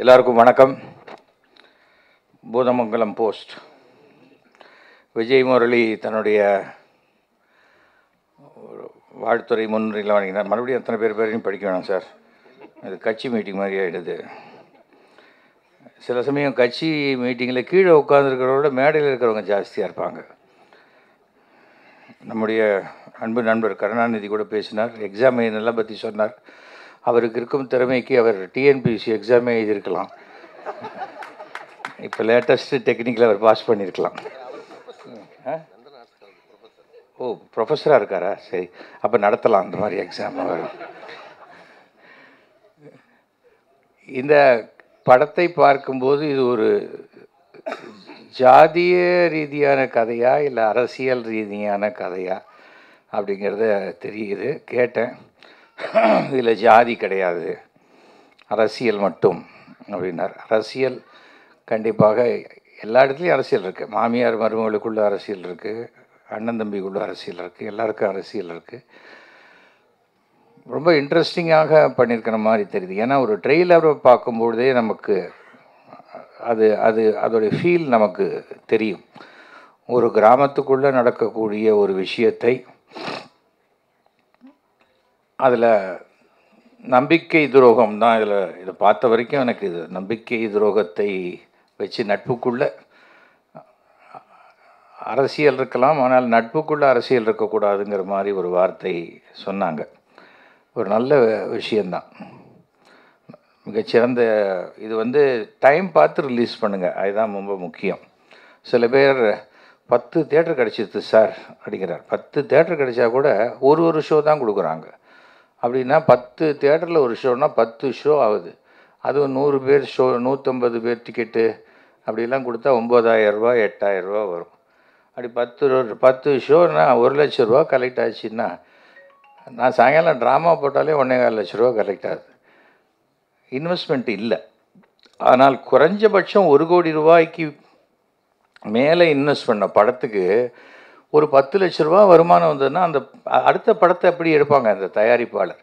எல்லாருக்கும் வணக்கம் பூதமங்கலம் போஸ்ட் விஜய் முரளி தன்னுடைய ஒரு வாழ்த்துறை முன்னுரையில் வழங்கினார் மறுபடியும் எத்தனை பேர் பேரையும் படிக்க வேணாம் சார் இது கட்சி மீட்டிங் மாதிரி ஆகிடுது சில சமயம் கட்சி மீட்டிங்கில் கீழே உட்காந்துருக்கிறத விட மேடையில் இருக்கிறவங்க ஜாஸ்தியாக இருப்பாங்க நம்முடைய அன்பு நண்பர் கருணாநிதி கூட பேசினார் எக்ஸாம் எழுதினெல்லாம் பற்றி சொன்னார் அவருக்கு இருக்கும் திறமைக்கு அவர் டிஎன்பிசி எக்ஸாமே எழுதியிருக்கலாம் இப்போ லேட்டஸ்ட்டு டெக்னிக்கில் அவர் பாஸ் பண்ணியிருக்கலாம் ஆ? ஓ ப்ரொஃபஸராக இருக்காரா சரி அப்போ நடத்தலாம் அந்த மாதிரி எக்ஸாம் அவர் இந்த படத்தை பார்க்கும்போது இது ஒரு ஜாதிய ரீதியான கதையா இல்லை அரசியல் ரீதியான கதையா அப்படிங்கிறத தெரியுது கேட்டேன் இதில் ஜாதி கிடையாது அரசியல் மட்டும் அப்படின்னார் அரசியல் கண்டிப்பாக எல்லா இடத்துலையும் அரசியல் இருக்குது மாமியார் மருமகளுக்குள்ள அரசியல் இருக்குது அண்ணன் தம்பிக்குள்ள அரசியல் இருக்குது எல்லாருக்கும் அரசியல் இருக்குது ரொம்ப இன்ட்ரெஸ்டிங்காக பண்ணியிருக்கிற மாதிரி தெரியுது ஏன்னா ஒரு ட்ரெய்லரை பார்க்கும்பொழுதே நமக்கு அது அது அதோடைய ஃபீல் நமக்கு தெரியும் ஒரு கிராமத்துக்குள்ளே நடக்கக்கூடிய ஒரு விஷயத்தை அதில் நம்பிக்கை துரோகம் தான் இதில் இதை பார்த்த வரைக்கும் எனக்கு இது நம்பிக்கை துரோகத்தை வச்சு நட்புக்குள்ள அரசியல் இருக்கலாம் ஆனால் நட்புக்குள்ள அரசியல் இருக்கக்கூடாதுங்கிற மாதிரி ஒரு வார்த்தை சொன்னாங்க ஒரு நல்ல விஷயந்தான் மிகச்சிறந்த இது வந்து டைம் பார்த்து ரிலீஸ் பண்ணுங்கள் அதுதான் ரொம்ப முக்கியம் சில பேர் பத்து தேட்டர் கிடச்சிது சார் அப்படிங்கிறார் பத்து தேட்டர் கிடைச்சா கூட ஒரு ஒரு ஷோ தான் கொடுக்குறாங்க அப்படின்னா பத்து தேட்டரில் ஒரு ஷோனா பத்து ஷோ ஆகுது அதுவும் நூறு பேர் ஷோ நூற்றம்பது பேர் டிக்கெட்டு அப்படிலாம் கொடுத்தா ஒம்பதாயிரரூபா எட்டாயிரரூபா வரும் அப்படி பத்து ரூ- பத்து ஷோனா ஒரு லட்ச ரூபா கலெக்ட் ஆச்சுன்னா நான் சாயங்காலம் ட்ராமா போட்டாலே ஒன்றே கால் லட்ச ரூபா கலெக்ட் ஆகுது இன்வெஸ்ட்மெண்ட் இல்லை ஆனால் குறைஞ்சபட்சம் ஒரு கோடி ரூபாய்க்கு மேலே இன்வெஸ்ட் பண்ண படத்துக்கு ஒரு பத்து லட்ச ரூபா வருமானம் வந்ததுன்னா அந்த அ- அடுத்த படத்தை எப்படி எடுப்பாங்க அந்த தயாரிப்பாளர்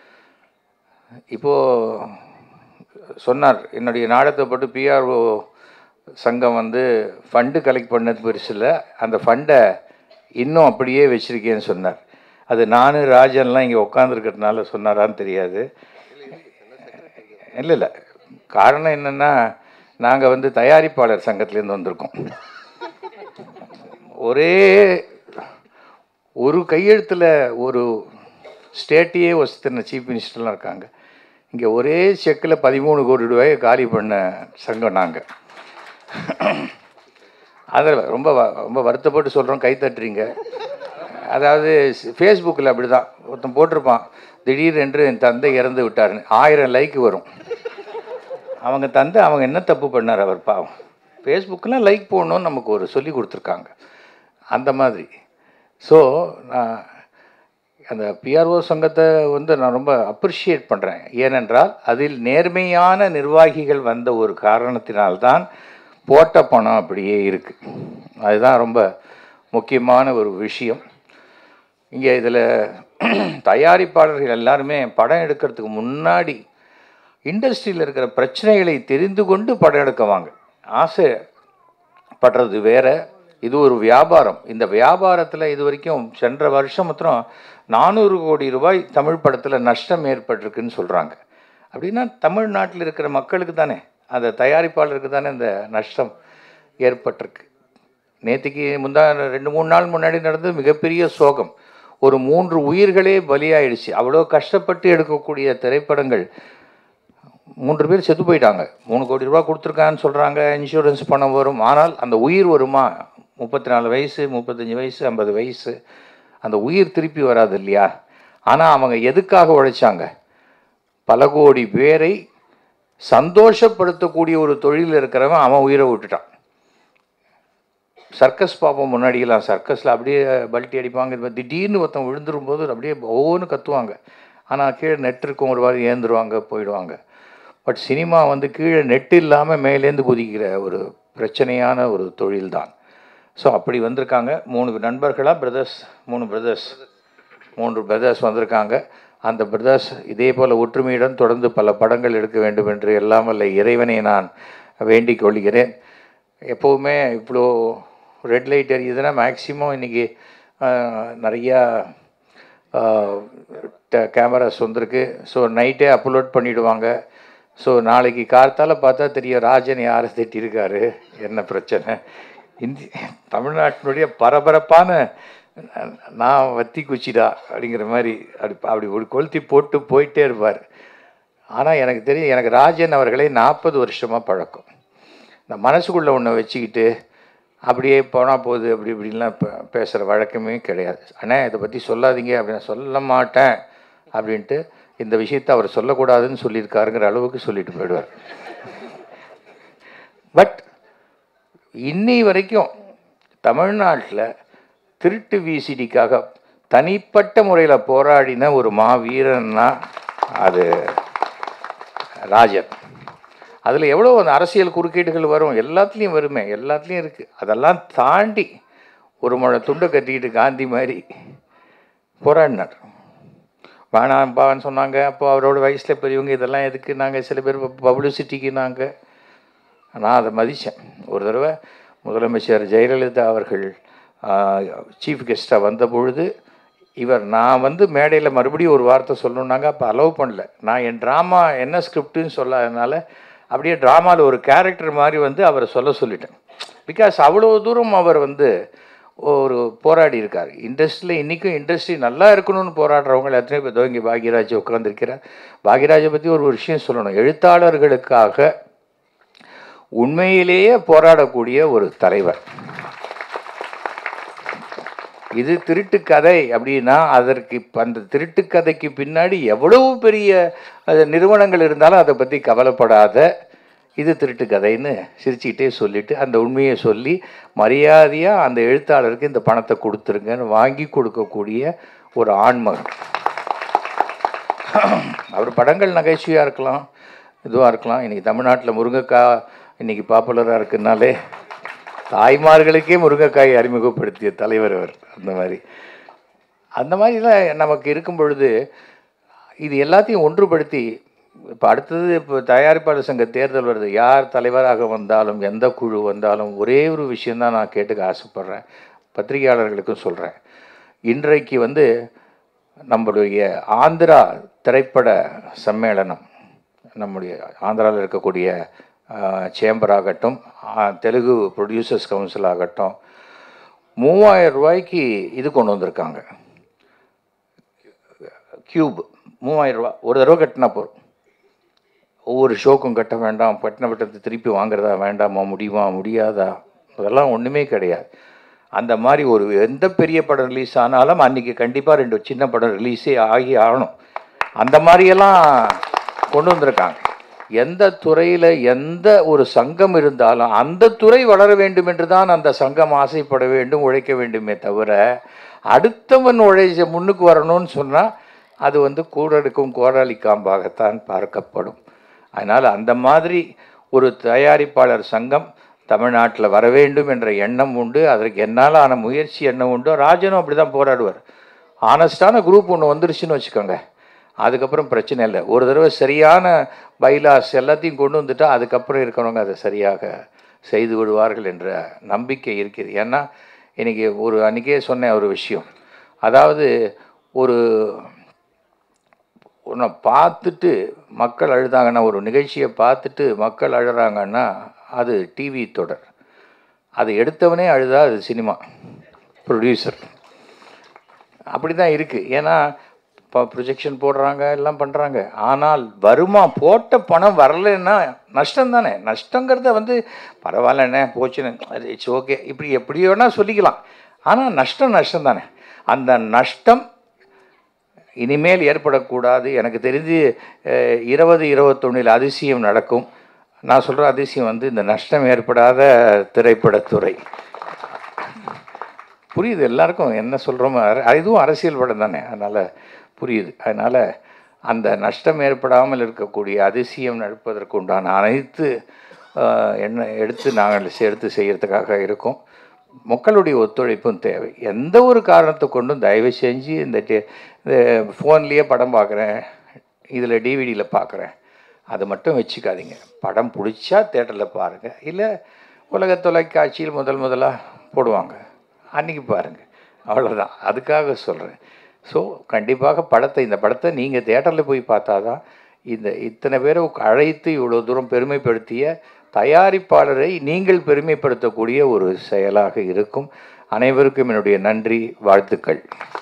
இப்போது சொன்னார் என்னுடைய நாடகத்தை போட்டு பிஆர்ஓ சங்கம் வந்து ஃபண்டு கலெக்ட் பண்ணது பெருசு இல்லை அந்த ஃபண்டை இன்னும் அப்படியே வச்சுருக்கேன்னு சொன்னார் அது நான் ராஜன்லாம் இங்கே உட்காந்துருக்கிறதுனால சொன்னாரான்னு தெரியாது இல்லை இல்லை காரணம் என்னென்னா நாங்கள் வந்து தயாரிப்பாளர் சங்கத்துலேருந்து வந்திருக்கோம் ஒரே ஒரு கையெழுத்தில் ஒரு ஸ்டேட்டையே வசத்தின சீஃப் மினிஸ்டர்லாம் இருக்காங்க இங்கே ஒரே செக்கில் பதிமூணு கோடி ரூபாயை காலி பண்ண சங்கம் நாங்கள் அதில் ரொம்ப வ- ரொம்ப வருத்தப்பட்டு சொல்கிறோம் கை தட்டுறீங்க அதாவது ஃபேஸ்புக்கில் அப்படி தான் ஒருத்தன் போட்டிருப்பான் திடீரென்று என் தந்தை இறந்து விட்டாருன்னு ஆயிரம் லைக் வரும் அவங்க தந்தை அவங்க என்ன தப்பு பண்ணார் அவர் பாவம் ஃபேஸ்புக்கில் லைக் போடணும்னு நமக்கு ஒரு சொல்லி கொடுத்துருக்காங்க அந்த மாதிரி ஸோ நான் அந்த பிஆர்ஓ சங்கத்தை வந்து நான் ரொம்ப அப்ரிஷியேட் பண்ணுறேன் ஏனென்றால் அதில் நேர்மையான நிர்வாகிகள் வந்த ஒரு காரணத்தினால்தான் போட்ட பணம் அப்படியே இருக்குது அதுதான் ரொம்ப முக்கியமான ஒரு விஷயம் இங்கே இதில் தயாரிப்பாளர்கள் எல்லாருமே படம் எடுக்கிறதுக்கு முன்னாடி இண்டஸ்ட்ரியில் இருக்கிற பிரச்சனைகளை தெரிந்து கொண்டு படம் எடுக்கவாங்க ஆசைப்படுறது வேற இது ஒரு வியாபாரம் இந்த வியாபாரத்தில் இது வரைக்கும் சென்ற வருஷம் மாத்திரம் நானூறு கோடி ரூபாய் தமிழ் படத்தில் நஷ்டம் ஏற்பட்டிருக்குன்னு சொல்கிறாங்க அப்படின்னா தமிழ்நாட்டில் இருக்கிற மக்களுக்கு தானே அந்த தயாரிப்பாளருக்கு தானே இந்த நஷ்டம் ஏற்பட்டிருக்கு நேற்றுக்கு முந்தா ரெண்டு மூணு நாள் முன்னாடி நடந்தது மிகப்பெரிய சோகம் ஒரு மூன்று உயிர்களே பலியாயிடுச்சு அவ்வளோ கஷ்டப்பட்டு எடுக்கக்கூடிய திரைப்படங்கள் மூன்று பேர் செத்து போயிட்டாங்க மூணு கோடி ரூபா கொடுத்துருக்கான்னு சொல்கிறாங்க இன்சூரன்ஸ் பணம் வரும் ஆனால் அந்த உயிர் வருமா முப்பத்தி நாலு வயசு முப்பத்தஞ்சு வயசு ஐம்பது வயசு அந்த உயிர் திருப்பி வராது இல்லையா ஆனால் அவங்க எதுக்காக உழைச்சாங்க பல கோடி பேரை சந்தோஷப்படுத்தக்கூடிய ஒரு தொழில் இருக்கிறவன் அவன் உயிரை விட்டுட்டான் சர்க்கஸ் பார்ப்போம் முன்னாடியெல்லாம் சர்க்கஸில் அப்படியே பல்ட்டி அடிப்பாங்க இது மாதிரி திடீர்னு ஒருத்தன் விழுந்துரும் போது அப்படியே ஒவ்வொன்று கத்துவாங்க ஆனால் கீழே நெட் இருக்கும் ஒரு வாரம் ஏந்துருவாங்க போயிடுவாங்க பட் சினிமா வந்து கீழே நெட் இல்லாமல் மேலேருந்து குதிக்கிற ஒரு பிரச்சனையான ஒரு தொழில் தான் ஸோ அப்படி வந்திருக்காங்க மூணு நண்பர்களாக பிரதர்ஸ் மூணு பிரதர்ஸ் மூன்று பிரதர்ஸ் வந்திருக்காங்க அந்த பிரதர்ஸ் இதே போல் ஒற்றுமையுடன் தொடர்ந்து பல படங்கள் எடுக்க வேண்டும் என்று எல்லாம் வல்ல இறைவனை நான் வேண்டிக் கொள்கிறேன் எப்போவுமே இவ்வளோ ரெட் லைட் எரியுதுன்னா மேக்ஸிமம் இன்றைக்கி நிறையா கேமராஸ் வந்திருக்கு ஸோ நைட்டே அப்லோட் பண்ணிவிடுவாங்க ஸோ நாளைக்கு கார்த்தால பார்த்தா தெரியும் ராஜன் யாரை திட்டிருக்காரு என்ன பிரச்சனை இந்தி தமிழ்நாட்டினுடைய பரபரப்பான நான் வத்தி குச்சிடா அப்படிங்கிற மாதிரி அப்படி அப்படி ஒரு கொளுத்தி போட்டு போயிட்டே இருப்பார் ஆனால் எனக்கு தெரியும் எனக்கு ராஜன் அவர்களை நாற்பது வருஷமாக பழக்கம் இந்த மனசுக்குள்ளே ஒன்று வச்சுக்கிட்டு அப்படியே போனால் போகுது அப்படி இப்படின்லாம் பே பேசுகிற வழக்கமே கிடையாது அண்ணா இதை பற்றி சொல்லாதீங்க அப்படின்னு சொல்ல மாட்டேன் அப்படின்ட்டு இந்த விஷயத்தை அவர் சொல்லக்கூடாதுன்னு சொல்லியிருக்காருங்கிற அளவுக்கு சொல்லிட்டு போயிடுவார் பட் இன்னி வரைக்கும் தமிழ்நாட்டில் திருட்டு விசிடிக்காக தனிப்பட்ட முறையில் போராடின ஒரு மாவீரன்னா அது ராஜன் அதில் எவ்வளோ அந்த அரசியல் குறுக்கீடுகள் வரும் எல்லாத்துலேயும் வருமே எல்லாத்துலேயும் இருக்குது அதெல்லாம் தாண்டி ஒரு முழை துண்டை கட்டிக்கிட்டு காந்தி மாதிரி போராடினார் வேணாம்பான்னு சொன்னாங்க அப்போ அவரோட வயசில் பெரியவங்க இதெல்லாம் எதுக்கு நாங்கள் சில பேர் பப்ளிசிட்டிக்கு நாங்கள் நான் அதை மதித்தேன் ஒரு தடவை முதலமைச்சர் ஜெயலலிதா அவர்கள் சீஃப் கெஸ்ட்டாக வந்த பொழுது இவர் நான் வந்து மேடையில் மறுபடியும் ஒரு வார்த்தை சொல்லணுன்னாங்க அப்போ அலோவ் பண்ணல நான் என் ட்ராமா என்ன ஸ்கிரிப்டுன்னு சொல்லாதனால அப்படியே ட்ராமாவில் ஒரு கேரக்டர் மாதிரி வந்து அவரை சொல்ல சொல்லிட்டேன் பிகாஸ் அவ்வளோ தூரம் அவர் வந்து ஒரு போராடி இருக்கார் இண்டஸ்ட்ரியில் இன்றைக்கும் இண்டஸ்ட்ரி நல்லா இருக்கணும்னு போராடுறவங்க எத்தனை பேர் தோங்கி பாக்யராஜ் உட்காந்துருக்கிறார் பாக்யராஜை பற்றி ஒரு விஷயம் சொல்லணும் எழுத்தாளர்களுக்காக உண்மையிலேயே போராடக்கூடிய ஒரு தலைவர் இது திருட்டு கதை அப்படின்னா அதற்கு இப்போ அந்த திருட்டு கதைக்கு பின்னாடி எவ்வளவு பெரிய நிறுவனங்கள் இருந்தாலும் அதை பற்றி கவலைப்படாத இது திருட்டு கதைன்னு சிரிச்சுக்கிட்டே சொல்லிட்டு அந்த உண்மையை சொல்லி மரியாதையாக அந்த எழுத்தாளருக்கு இந்த பணத்தை கொடுத்துருங்கன்னு வாங்கி கொடுக்கக்கூடிய ஒரு ஆண்மகன் அவர் படங்கள் நகைச்சுவையாக இருக்கலாம் இதுவாக இருக்கலாம் இன்றைக்கி தமிழ்நாட்டில் முருங்கைக்காய் இன்றைக்கி பாப்புலராக இருக்குனாலே தாய்மார்களுக்கே முருங்கைக்காய் அறிமுகப்படுத்திய தலைவர் அவர் அந்த மாதிரி அந்த மாதிரிலாம் நமக்கு இருக்கும் பொழுது இது எல்லாத்தையும் ஒன்றுபடுத்தி இப்போ அடுத்தது இப்போ தயாரிப்பாளர் சங்க தேர்தல் வருது யார் தலைவராக வந்தாலும் எந்த குழு வந்தாலும் ஒரே ஒரு விஷயந்தான் நான் கேட்டுக்க ஆசைப்பட்றேன் பத்திரிகையாளர்களுக்கும் சொல்கிறேன் இன்றைக்கு வந்து நம்மளுடைய ஆந்திரா திரைப்பட சம்மேளனம் நம்முடைய ஆந்திராவில் இருக்கக்கூடிய சேம்பர் ஆகட்டும் தெலுங்கு ப்ரொடியூசர்ஸ் கவுன்சில் ஆகட்டும் மூவாயிரம் ரூபாய்க்கு இது கொண்டு வந்திருக்காங்க க்யூப் மூவாயிரம் ரூபா ஒரு தடவை கட்டினா போதும் ஒவ்வொரு ஷோக்கும் கட்ட வேண்டாம் பட்டின பட்டத்தை திருப்பி வாங்குறதா வேண்டாமா முடியுமா முடியாதா அதெல்லாம் ஒன்றுமே கிடையாது அந்த மாதிரி ஒரு எந்த பெரிய படம் ரிலீஸ் ஆனாலும் அன்றைக்கி கண்டிப்பாக ரெண்டு சின்ன படம் ரிலீஸே ஆகி ஆகணும் அந்த மாதிரியெல்லாம் கொண்டு வந்திருக்காங்க எந்த துறையில் எந்த ஒரு சங்கம் இருந்தாலும் அந்த துறை வளர வேண்டும் என்று தான் அந்த சங்கம் ஆசைப்பட வேண்டும் உழைக்க வேண்டுமே தவிர அடுத்தவன் உழைச்ச முன்னுக்கு வரணும்னு சொன்னால் அது வந்து கூடடுக்கும் கோடாலி காம்பாகத்தான் பார்க்கப்படும் அதனால் அந்த மாதிரி ஒரு தயாரிப்பாளர் சங்கம் தமிழ்நாட்டில் வர வேண்டும் என்ற எண்ணம் உண்டு அதற்கு என்னால் ஆன முயற்சி எண்ணம் உண்டு ராஜனும் அப்படி தான் போராடுவார் ஆனஸ்டான குரூப் ஒன்று வந்துருச்சுன்னு வச்சுக்கோங்க அதுக்கப்புறம் பிரச்சனை இல்லை ஒரு தடவை சரியான பைலாஸ் எல்லாத்தையும் கொண்டு வந்துட்டா அதுக்கப்புறம் இருக்கிறவங்க அதை சரியாக செய்து விடுவார்கள் என்ற நம்பிக்கை இருக்குது ஏன்னா இன்றைக்கி ஒரு அன்றைக்கே சொன்னேன் ஒரு விஷயம் அதாவது ஒரு ஒன்றை பார்த்துட்டு மக்கள் அழுதாங்கன்னா ஒரு நிகழ்ச்சியை பார்த்துட்டு மக்கள் அழுறாங்கன்னா அது டிவி தொடர் அது எடுத்தவனே அழுதா அது சினிமா ப்ரொடியூசர் அப்படி தான் இருக்குது ஏன்னா இப்போ ப்ரொஜெக்ஷன் போடுறாங்க எல்லாம் பண்ணுறாங்க ஆனால் வருமா போட்ட பணம் வரலைன்னா நஷ்டம் தானே நஷ்டங்கிறத வந்து பரவாயில்லண்ணே போச்சுன்னு இட்ஸ் ஓகே இப்படி எப்படி வேணால் சொல்லிக்கலாம் ஆனால் நஷ்டம் நஷ்டம் தானே அந்த நஷ்டம் இனிமேல் ஏற்படக்கூடாது எனக்கு தெரிஞ்சு இருபது இருபத்தொன்னில் அதிசயம் நடக்கும் நான் சொல்கிற அதிசயம் வந்து இந்த நஷ்டம் ஏற்படாத திரைப்படத்துறை புரியுது எல்லாருக்கும் என்ன சொல்கிறோமோ இதுவும் அரசியல் படம் தானே அதனால் புரியுது அதனால் அந்த நஷ்டம் ஏற்படாமல் இருக்கக்கூடிய அதிசயம் நடப்பதற்கு உண்டான அனைத்து என்ன எடுத்து நாங்கள் எடுத்து செய்கிறதுக்காக இருக்கோம் மக்களுடைய ஒத்துழைப்பும் தேவை எந்த ஒரு காரணத்தை கொண்டும் தயவு செஞ்சு இந்த இந்த ஃபோன்லேயே படம் பார்க்குறேன் இதில் டிவிடியில் பார்க்குறேன் அதை மட்டும் வச்சுக்காதீங்க படம் பிடிச்சா தேட்டரில் பாருங்கள் இல்லை உலக தொலைக்காட்சியில் முதல் முதலாக போடுவாங்க அன்றைக்கி பாருங்கள் அவ்வளோதான் அதுக்காக சொல்கிறேன் ஸோ கண்டிப்பாக படத்தை இந்த படத்தை நீங்கள் தேட்டரில் போய் பார்த்தா தான் இந்த இத்தனை பேரை அழைத்து இவ்வளோ தூரம் பெருமைப்படுத்திய தயாரிப்பாளரை நீங்கள் பெருமைப்படுத்தக்கூடிய ஒரு செயலாக இருக்கும் அனைவருக்கும் என்னுடைய நன்றி வாழ்த்துக்கள்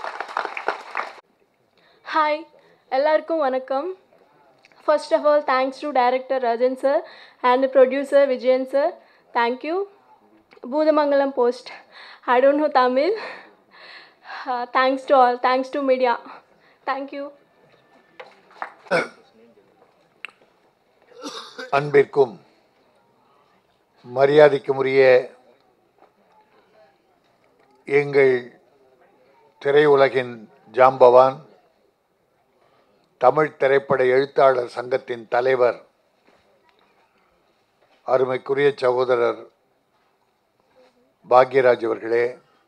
ஹாய் எல்லாருக்கும் வணக்கம் first of all thanks to director Rajan sir and producer Vijayan sir thank you Poothamangalam post I don't know Tamil thanks to all thanks to media thank you அன்பிற்கும் மரியாதைக்கும் உரிய எங்கள் திரையுலகின் ஜாம்பவான் தமிழ் திரைப்பட எழுத்தாளர் சங்கத்தின் தலைவர் அருமைக்குரிய சகோதரர் பாக்யராஜ் அவர்களே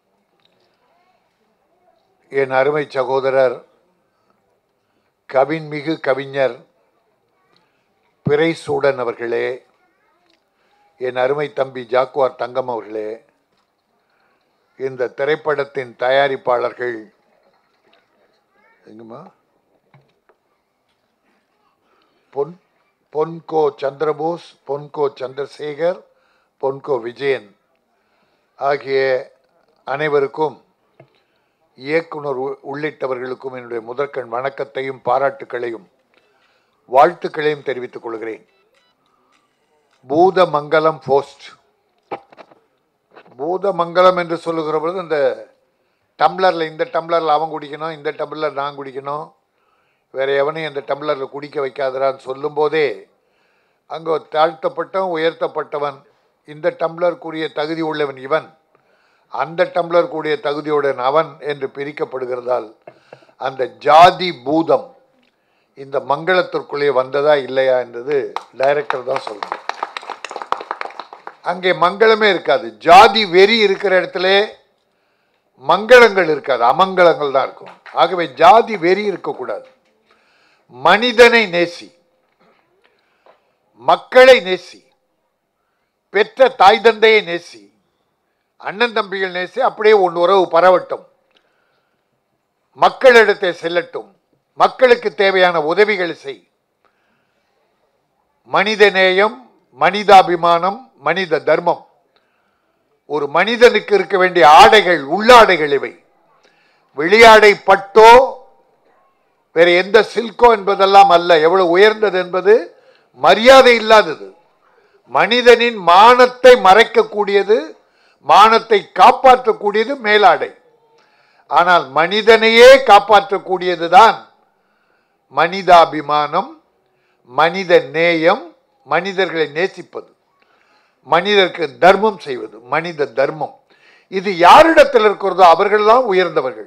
என் அருமை சகோதரர் கவின்மிகு கவிஞர் பிறைசூடன் அவர்களே என் அருமை தம்பி ஜாக்குவார் தங்கம் அவர்களே இந்த திரைப்படத்தின் தயாரிப்பாளர்கள் எங்கம்மா பொன் பொன்கோ சந்திரபோஸ் பொன்கோ சந்திரசேகர் பொன்கோ விஜயன் ஆகிய அனைவருக்கும் இயக்குனர் உ- உள்ளிட்டவர்களுக்கும் என்னுடைய முதற்கண் வணக்கத்தையும் பாராட்டுக்களையும் வாழ்த்துக்களையும் தெரிவித்துக் கொள்கிறேன் பூதமங்கலம் போஸ்ட் பூதமங்கலம் என்று சொல்லுகிற பொழுது இந்த டம்ளரில் இந்த டம்ளரில் அவன் குடிக்கணும் இந்த டம்ளர் நான் குடிக்கணும் வேற எவனையும் இந்த டம்ளரில் குடிக்க வைக்காதடான்னு சொல்லும்போதே அங்கே தாழ்த்தப்பட்டவன் உயர்த்தப்பட்டவன் இந்த டம்ளருக்குரிய தகுதி உள்ளவன் இவன் அந்த டம்ளர் கூடிய தகுதியுடன் அவன் என்று பிரிக்கப்படுகிறதால் அந்த ஜாதி பூதம் இந்த மங்களத்திற்குள்ளே வந்ததா இல்லையா என்றது டைரக்டர் தான் சொல்லணும் அங்கே மங்களமே இருக்காது ஜாதி வெறி இருக்கிற இடத்துல மங்களங்கள் இருக்காது அமங்கலங்கள் தான் இருக்கும் ஆகவே ஜாதி வெறி இருக்கக்கூடாது மனிதனை நேசி மக்களை நேசி பெற்ற தாய் தந்தையை நேசி அண்ணன் தம்பிகள் நேசி அப்படியே ஒன்று உறவு பரவட்டும் மக்களிடத்தை செல்லட்டும் மக்களுக்கு தேவையான உதவிகளை செய் மனித நேயம் மனிதாபிமானம் மனித தர்மம் ஒரு மனிதனுக்கு இருக்க வேண்டிய ஆடைகள் உள்ளாடைகள் இவை வெளியாடை பட்டோ வேற எந்த சில்கோ என்பதெல்லாம் அல்ல எவ்வளவு உயர்ந்தது என்பது மரியாதை இல்லாதது மனிதனின் மானத்தை மறைக்கக்கூடியது மானத்தை காப்பாற்றக்கூடியது மேலாடை ஆனால் மனிதனையே காப்பாற்றக்கூடியதுதான் மனிதாபிமானம் மனித நேயம் மனிதர்களை நேசிப்பது மனிதருக்கு தர்மம் செய்வது மனித தர்மம் இது யாரிடத்தில் இருக்கிறதோ அவர்கள்தான் உயர்ந்தவர்கள்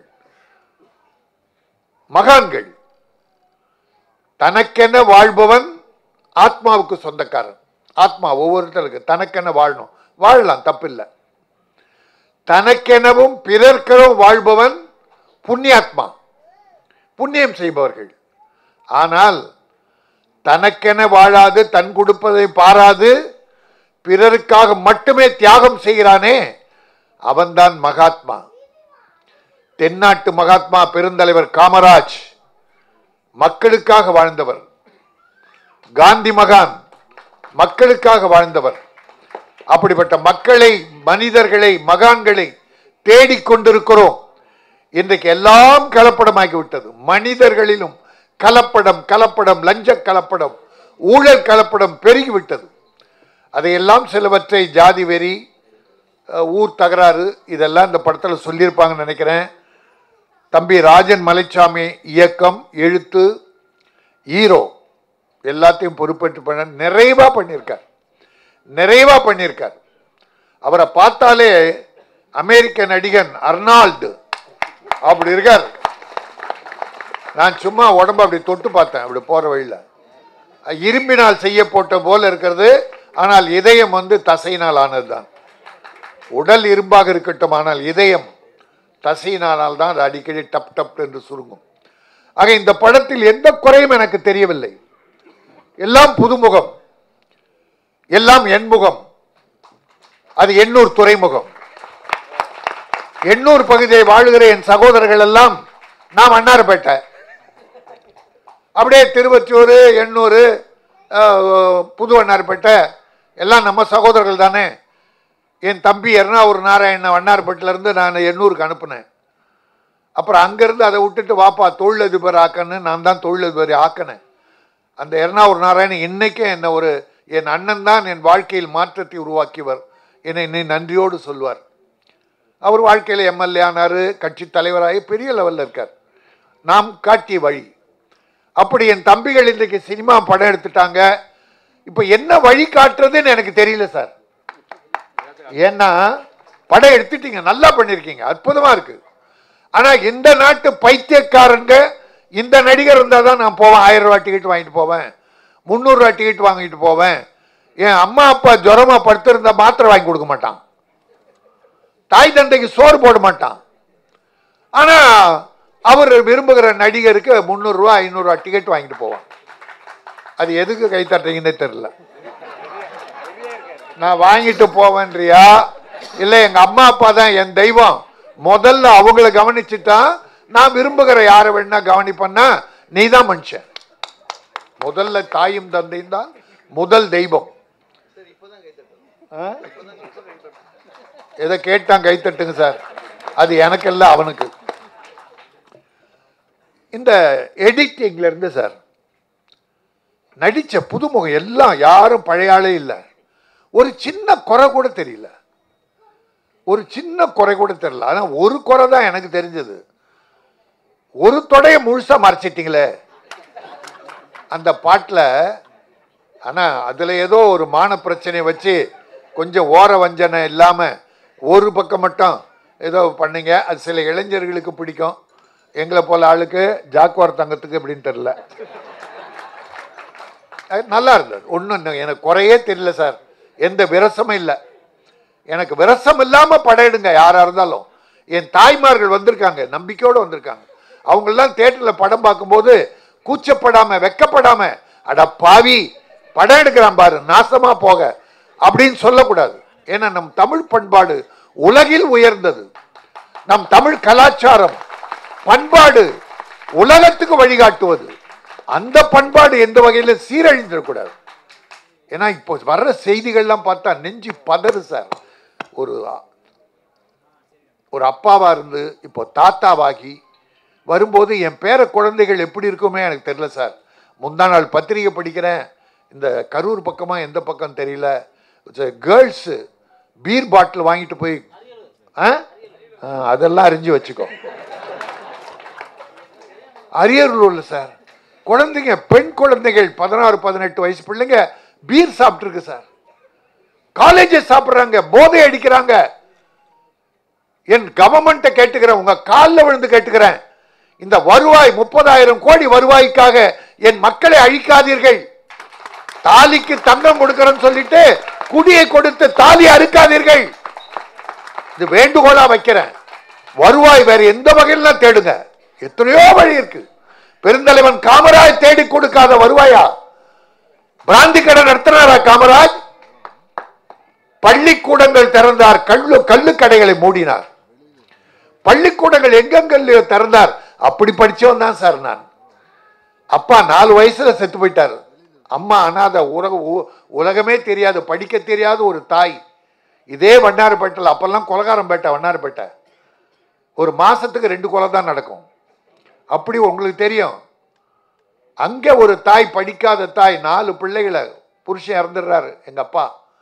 மகான்கள் தனக்கென வாழ்பவன் ஆத்மாவுக்கு சொந்தக்காரன் ஆத்மா ஒவ்வொருத்தருக்கு தனக்கென வாழணும் வாழலாம் தப்பில்லை தனக்கெனவும் பிறர்க்கெனவும் வாழ்பவன் புண்ணியாத்மா புண்ணியம் செய்பவர்கள் ஆனால் தனக்கென வாழாது தன் கொடுப்பதை பாராது பிறருக்காக மட்டுமே தியாகம் செய்கிறானே அவன்தான் மகாத்மா தென்னாட்டு மகாத்மா பெருந்தலைவர் காமராஜ் மக்களுக்காக வாழ்ந்தவர் காந்தி மகான் மக்களுக்காக வாழ்ந்தவர் அப்படிப்பட்ட மக்களை மனிதர்களை மகான்களை தேடிக்கொண்டிருக்கிறோம் இன்றைக்கு எல்லாம் கலப்படமாகி விட்டது மனிதர்களிலும் கலப்படம் கலப்படம் லஞ்ச கலப்படம் ஊழல் கலப்படம் பெருகிவிட்டது அதையெல்லாம் சிலவற்றை ஜாதி வெறி அஹ், ஊர் தகராறு இதெல்லாம் இந்த படத்தில் சொல்லியிருப்பாங்கன்னு நினைக்கிறேன் தம்பி ராஜன் மலைச்சாமி இயக்கம் எழுத்து ஹீரோ எல்லாத்தையும் பொறுப்பேற்று பண்ண நிறைவா பண்ணியிருக்கார் நிறைவா பண்ணியிருக்கார் அவரை பார்த்தாலே அமெரிக்க நடிகன் அர்னால்டு அப்படி இருக்கார் நான் சும்மா உடம்ப அப்படி தொட்டு பார்த்தேன் அப்படி போற வழியில இரும்பினால் செய்யப்பட்ட போல இருக்கிறது ஆனால் இதயம் வந்து தசையினால் ஆனதுதான் உடல் இரும்பாக இருக்கட்டும் ஆனால் இதயம் தசையினால் தான் அது அடிக்கடி டப் டப் என்று சுருங்கும் ஆக இந்த படத்தில் எந்த குறையும் எனக்கு தெரியவில்லை எல்லாம் புதுமுகம் எல்லாம் எண்முகம் அது எண்ணூர் துறைமுகம் எண்ணூர் பகுதியை வாழுகிற என் சகோதரர்கள் எல்லாம் நாம் அன்னார்பேட்டை அப்படியே திருவச்சூர் எண்ணூர் அஹ், புது வண்ணார்பேட்டை எல்லாம் நம்ம சகோதரர்கள் தானே என் தம்பி எர்ணாவூர் நாராயண வண்ணார்பேட்டிலேருந்து நான் எண்ணூருக்கு அனுப்புனேன் அப்புறம் அங்கேருந்து அதை விட்டுட்டு வாப்பா தொழிலதிபர் ஆக்கன்னு நான் தான் தொழிலதிபர் ஆக்கினேன் அந்த எர்ணாவூர் நாராயணன் இன்னைக்கே என்ன ஒரு என் அண்ணன் தான் என் வாழ்க்கையில் மாற்றத்தை உருவாக்கியவர் என்னை இன்னை நன்றியோடு சொல்வார் அவர் வாழ்க்கையில் எம்எல்ஏ ஆனார் கட்சி தலைவராகி பெரிய லெவலில் இருக்கார் நாம் காட்டிய வழி அப்படி என் தம்பிகள் இன்றைக்கு சினிமா படம் எடுத்துட்டாங்க இப்போ என்ன வழி காட்டுறதுன்னு எனக்கு தெரியல சார் ஏன்னா படம் எடுத்துட்டீங்க நல்லா பண்ணியிருக்கீங்க அற்புதமா இருக்கு ஆனா இந்த நாட்டு பைத்தியக்காரங்க இந்த நடிகர் இருந்தால் தான் நான் போவேன் ஆயிரம் ரூபாய் டிக்கெட் வாங்கிட்டு போவேன் முந்நூறுரூவா டிக்கெட் வாங்கிட்டு போவேன் என் அம்மா அப்பா ஜுரமா படுத்திருந்தா மாத்திரை வாங்கி கொடுக்க மாட்டான் தாய் தந்தைக்கு சோறு போட மாட்டான் ஆனா அவர் விரும்புகிற நடிகருக்கு முந்நூறுரூவா ஐநூறுரூவா டிக்கெட் வாங்கிட்டு போவான் அது எதுக்கு கை தட்டுறீங்கன்னே தெரியல நான் வாங்கிட்டு போவேன்றியா இல்லை எங்க அம்மா அப்பா தான் என் தெய்வம் முதல்ல அவங்கள கவனிச்சுட்டா நான் விரும்புகிற யாரை வேணா கவனிப்பேன்னா நீ தான் மனுஷன் முதல்ல தாயும் தந்தையும் தான் முதல் தெய்வம் ஆ? எதை கேட்டான் கைத்தட்டுங்க சார் அது எனக்கு இல்ல அவனுக்கு இந்த எடிட்டிங்ல இருந்து சார் நடிச்ச புதுமுகம் எல்லாம் யாரும் பழைய ஆளே இல்லை ஒரு சின்ன குறை கூட தெரியல ஒரு சின்ன குறை கூட தெரியல ஆனா ஒரு குறை தான் எனக்கு தெரிஞ்சது ஒரு தொடைய முழுசா மறைச்சிட்டீங்களே அந்த பாட்டில் ஆனா அதுல ஏதோ ஒரு மான பிரச்சனையை வச்சு கொஞ்சம் ஓர வஞ்சனை இல்லாம ஒரு பக்கம் மட்டும் ஏதோ பண்ணீங்க அது சில இளைஞர்களுக்கு பிடிக்கும் எங்களை போல ஆளுக்கு ஜாக்குவார் தங்கத்துக்கு எப்படின்னு தெரியல அது நல்லா இருந்தது ஒன்றும் எனக்கு குறையே தெரியல சார் எந்த விரசமும் இல்லை எனக்கு விரசம் இல்லாம படம் எடுங்க யாரா இருந்தாலும் என் தாய்மார்கள் வந்திருக்காங்க நம்பிக்கையோடு வந்திருக்காங்க அவங்கெல்லாம் தேட்டரில் படம் பார்க்கும்போது கூச்சப்படாம வெக்கப்படாம அட பாவி படம் எடுக்கிறான் பாரு நாசமா போக அப்படின்னு சொல்லக்கூடாது ஏன்னா நம் தமிழ் பண்பாடு உலகில் உயர்ந்தது நம் தமிழ் கலாச்சாரம் பண்பாடு உலகத்துக்கு வழிகாட்டுவது அந்த பண்பாடு எந்த வகையில சீரழிஞ்சிடக்கூடாது ஏன்னா இப்போ வர்ற செய்திகள்லாம் பார்த்தா நெஞ்சு பதறு சார் ஒரு ஒரு அப்பாவா இருந்து இப்போ தாத்தாவாகி வரும்போது என் பேர குழந்தைகள் எப்படி இருக்குமே எனக்கு தெரியல சார் முந்தா நாள் பத்திரிகை படிக்கிறேன் இந்த கரூர் பக்கமா எந்த பக்கம் தெரியல கேர்ள்ஸு பீர் பாட்டில் வாங்கிட்டு போய் ஆ? ஆ, அதெல்லாம் அறிஞ்சு வச்சுக்கோ அரியலூர்ல சார் குழந்தைங்க பெண் குழந்தைகள் பதினாறு பதினெட்டு வயசு பிள்ளைங்க பீர் சாப்பிட்டுருக்கு சார் காலேஜஸ் சாப்பிடுறாங்க போதை அடிக்கிறாங்க என் கவர்மெண்ட்டை கேட்டுக்கிறேன் உங்க காலில் விழுந்து கேட்டுக்கிறேன் இந்த வருவாய் முப்பதாயிரம் கோடி வருவாய்க்காக என் மக்களை அழிக்காதீர்கள் தாலிக்கு தங்கம் கொடுக்கறேன்னு சொல்லிட்டு குடியை கொடுத்து தாலி அறுக்காதீர்கள் இது வேண்டுகோளா வைக்கிறேன் வருவாய் வேற எந்த வகையில தேடுங்க எத்தனையோ வழி இருக்கு பெருந்தலைவன் காமராஜ் தேடி கொடுக்காத வருவாயா பிராந்தி கடை நடத்தினாரா காமராஜ் பள்ளிக்கூடங்கள் திறந்தார் கல்லு கல்லு கடைகளை மூடினார் பள்ளிக்கூடங்கள் எங்கெங்க திறந்தார் அப்படி படிச்சவன் தான் சார் நான் அப்பா நாலு வயசுல செத்து போயிட்டார் அம்மா அனாத உலக உ- உலகமே தெரியாது படிக்க தெரியாத ஒரு தாய் இதே வண்ணாரப்பேட்டையில் அப்பெல்லாம் கொலகாரம்பேட்டை வண்ணாரப்பேட்டை ஒரு மாசத்துக்கு ரெண்டு கொலை தான் நடக்கும் அப்படி உங்களுக்கு தெரியும் அங்க ஒரு தாய் படிக்காத தாய் நாலு பிள்ளைகளை புருஷன் இறந்துடுறாரு எங்க அப்பா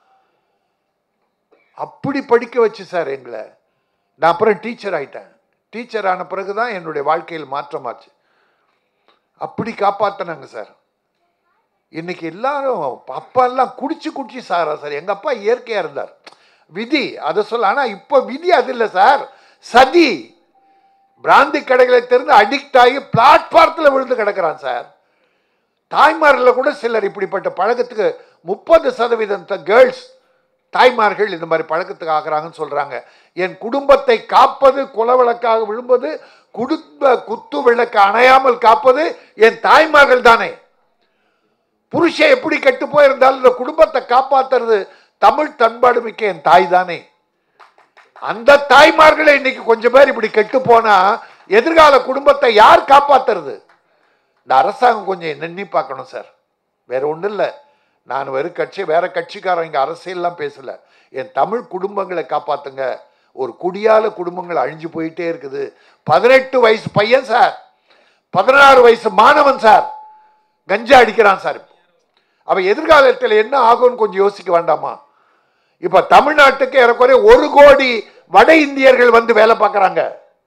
அப்படி படிக்க வச்சு சார் எங்களை நான் அப்புறம் டீச்சர் ஆயிட்டேன் டீச்சர் ஆன பிறகு தான் என்னுடைய வாழ்க்கையில் மாற்றமாச்சு அப்படி காப்பாத்தினாங்க சார் இன்னைக்கு எல்லாரும் அப்பா எல்லாம் குடிச்சு குடிச்சு சாரா சார் எங்க அப்பா இயற்கையா இருந்தார் விதி அதை சொல்ல ஆனா இப்போ விதி அது இல்லை சார் சதி பிராந்தி கடைகளை திறந்து அடிக்ட் ஆகி பிளாட்பாரத்தில் விழுந்து கிடக்குறான் சார் தாய்மாரில் கூட சிலர் இப்படிப்பட்ட பழக்கத்துக்கு முப்பது சதவீதம் கேர்ள்ஸ் தாய்மார்கள் இந்த மாதிரி பழக்கத்துக்கு ஆகிறாங்கன்னு சொல்றாங்க என் குடும்பத்தை காப்பது குலவிளக்காக விழும்பது குடும்ப குத்து விளக்கு அணையாமல் காப்பது என் தாய்மார்கள் தானே புருஷன் எப்படி கெட்டு போயிருந்தாலும் இந்த குடும்பத்தை காப்பாத்துறது தமிழ் பண்பாடு மிக்க என் தாய் தானே அந்த தாய்மார்களே இன்னைக்கு கொஞ்சம் பேர் இப்படி கெட்டு போனா எதிர்கால குடும்பத்தை யார் காப்பாத்துறது இந்த அரசாங்கம் கொஞ்சம் நின்னி பார்க்கணும் சார் வேற ஒன்றும் இல்லை நான் வெறும் கட்சி வேற கட்சிக்காரன் இங்கே அரசியல்லாம் பேசல என் தமிழ் குடும்பங்களை காப்பாத்துங்க ஒரு குடியால குடும்பங்கள் அழிஞ்சு போயிட்டே இருக்குது பதினெட்டு வயசு பையன் சார் பதினாறு வயசு மாணவன் சார் கஞ்சா அடிக்கிறான் சார் இப்போ அவன் எதிர்காலத்தில் என்ன ஆகும்னு கொஞ்சம் யோசிக்க வேண்டாமா இப்ப தமிழ்நாட்டுக்கு ஏறக்குறைய ஒரு கோடி வட இந்தியர்கள் வந்து வேலை பார்க்கறாங்க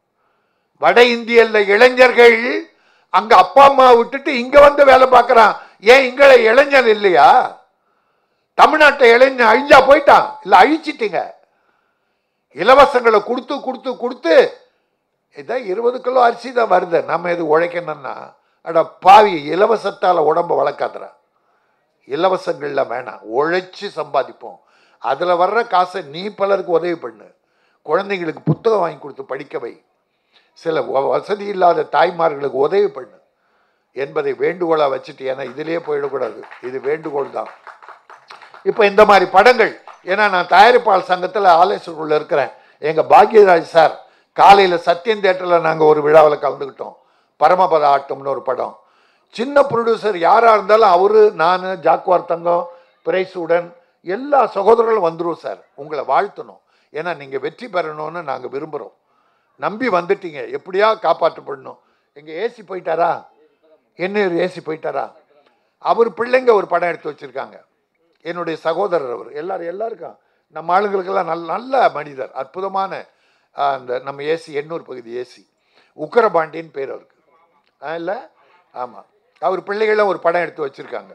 வட இந்தியல்ல இளைஞர்கள் அங்க அப்பா அம்மா விட்டுட்டு இங்க வந்து வேலை பார்க்கறான் ஏன் இங்கள இளைஞர் இல்லையா தமிழ்நாட்டை இளைஞன் அழிஞ்சா போயிட்டான் இல்ல அழிச்சிட்டீங்க இலவசங்களை கொடுத்து கொடுத்து கொடுத்து இதான் இருபது கிலோ அரிசி தான் வருது நம்ம எது உழைக்கணும்னா அட பாவி இலவசத்தால உடம்ப வளர்க்காதுடா இலவசங்கள்ல வேணாம் உழைச்சி சம்பாதிப்போம் அதுல வர்ற காசை நீ பலருக்கு உதவி பண்ணு குழந்தைங்களுக்கு புத்தகம் வாங்கி கொடுத்து படிக்க வை சில வ- வசதி இல்லாத தாய்மார்களுக்கு உதவி பண்ணு என்பதை வேண்டுகோளா வச்சுட்டு ஏன்னா இதிலேயே போயிடக்கூடாது இது வேண்டுகோள் தான் இப்போ இந்த மாதிரி படங்கள் ஏன்னா நான் தயாரிப்பாளர் சங்கத்தில் ஆலோசனைக்குள்ள இருக்கிறேன் எங்க பாக்யராஜ் சார் காலையில சத்யன் தேட்டரில் நாங்க ஒரு விழாவில் கலந்துக்கிட்டோம் பரமபத ஆட்டம்னு ஒரு படம் சின்ன ப்ரொடியூசர் யாரா இருந்தாலும் அவரு நான் ஜாக்குவார் தங்கம் பிரைசூடன் எல்லா சகோதரர்களும் வந்துரும் சார் உங்களை வாழ்த்தணும் ஏன்னா நீங்க வெற்றி பெறணும்னு நாங்க விரும்புறோம் நம்பி வந்துட்டீங்க எப்படியா காப்பாற்றப்படணும் எங்க ஏசி போயிட்டாரா என்ன ஏசி போயிட்டாரா அவர் பிள்ளைங்க ஒரு படம் எடுத்து வச்சிருக்காங்க என்னுடைய சகோதரர் அவர் எல்லாரும் எல்லாருக்கும் நம்ம ஆளுங்களுக்கெல்லாம் நல்ல நல்ல மனிதர் அற்புதமான ஆஹ், அந்த நம்ம ஏசி எண்ணூர் பகுதி ஏசி உக்கரபாண்டியன் பேர் அவருக்கு இல்லை ஆமாம் அவர் பிள்ளைகளும் ஒரு படம் எடுத்து வச்சிருக்காங்க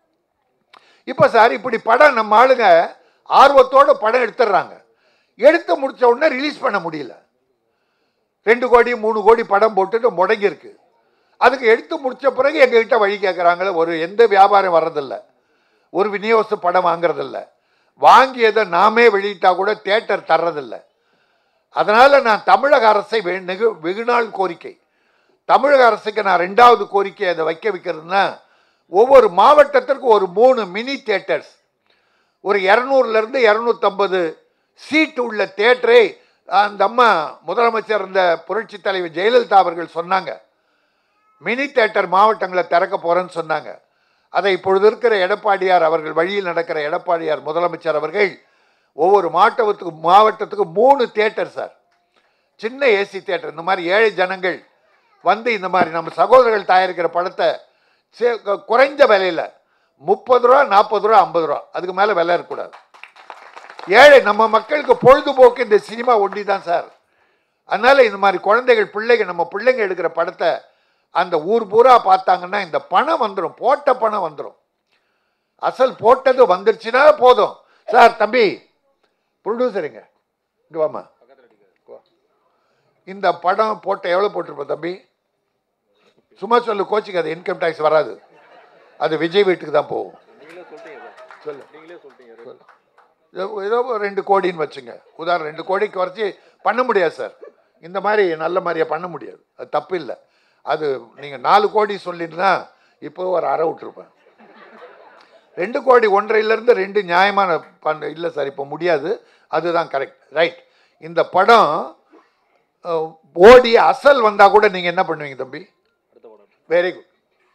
இப்போ சார் இப்படி படம் நம்ம ஆளுங்க ஆர்வத்தோட படம் எடுத்துடுறாங்க எடுத்து முடிச்ச உடனே ரிலீஸ் பண்ண முடியல ரெண்டு கோடி மூணு கோடி படம் போட்டுட்டு முடங்கியிருக்கு அதுக்கு எடுத்து முடிச்ச பிறகு எங்ககிட்ட வழி கேட்குறாங்களே ஒரு எந்த வியாபாரம் வர்றதில்ல ஒரு விநியோகஸ்து படம் வாங்குறதில்ல வாங்கியதை நாமே வெளியிட்டா கூட தேட்டர் தர்றதில்ல அதனால நான் தமிழக அரசை வே- நெகு- வெகுநாள் கோரிக்கை தமிழக அரசுக்கு நான் ரெண்டாவது கோரிக்கை அதை வைக்க வைக்கிறதுனா ஒவ்வொரு மாவட்டத்திற்கு ஒரு மூணு மினி தியேட்டர்ஸ் ஒரு இரநூறுல இருந்து இரநூத்தம்பது சீட் உள்ள தேட்டரை அந்த அம்மா முதலமைச்சர் இந்த புரட்சி தலைவர் ஜெயலலிதா அவர்கள் சொன்னாங்க மினி தேட்டர் மாவட்டங்களை திறக்க போறேன்னு சொன்னாங்க அதை இப்பொழுது இருக்கிற எடப்பாடியார் அவர்கள் வழியில் நடக்கிற எடப்பாடியார் முதலமைச்சர் அவர்கள் ஒவ்வொரு மாவட்டத்துக்கு மாவட்டத்துக்கு மூணு தேட்டர் சார் சின்ன ஏசி தேட்டர் இந்த மாதிரி ஏழை ஜனங்கள் வந்து இந்த மாதிரி நம்ம சகோதரர்கள் தயாரிக்கிற படத்தை சே- கு- குறைஞ்ச விலையில முப்பது ரூபா நாற்பது ரூபா ஐம்பது ரூபா அதுக்கு மேலே விலை இருக்கக்கூடாது ஏழை நம்ம மக்களுக்கு பொழுதுபோக்கு இந்த சினிமா ஒண்டி தான் சார் அதனால இந்த மாதிரி குழந்தைகள் பிள்ளைங்க நம்ம பிள்ளைங்க எடுக்கிற படத்தை அந்த ஊர் பூரா பார்த்தாங்கன்னா இந்த பணம் வந்துடும் போட்ட பணம் வந்துடும் அசல் போட்டது வந்துருச்சுன்னா போதும் சார் தம்பி ப்ரொடியூசருங்க இங்க வாமா வா. இந்த படம் போட்ட எவ்வளோ போட்டிருப்ப தம்பி சும்மா சொல்லு கோச்சிக்கு அது இன்கம் டேக்ஸ் வராது அது விஜய் வீட்டுக்கு தான் போகும் சொல்லு சொல்லு. ஏதோ ஏதோ ஒரு ரெண்டு கோடின்னு வச்சுங்க உதாரணம் ரெண்டு கோடிக்கு குறைச்சி பண்ண முடியாது சார் இந்த மாதிரி நல்ல மாதிரியா பண்ண முடியாது அது தப்பு இல்லை அது நீங்கள் நாலு கோடி சொல்லிட்டுனா இப்போ ஒரு அரை விட்டுருப்பேன் ரெண்டு கோடி ஒன்றரைலேருந்து ரெண்டு நியாயமான பண்ண இல்லை சார் இப்போ முடியாது அதுதான் கரெக்ட் ரைட் இந்த படம் அஹ், ஓடி அசல் வந்தால் கூட நீங்கள் என்ன பண்ணுவீங்க தம்பி வெரி குட்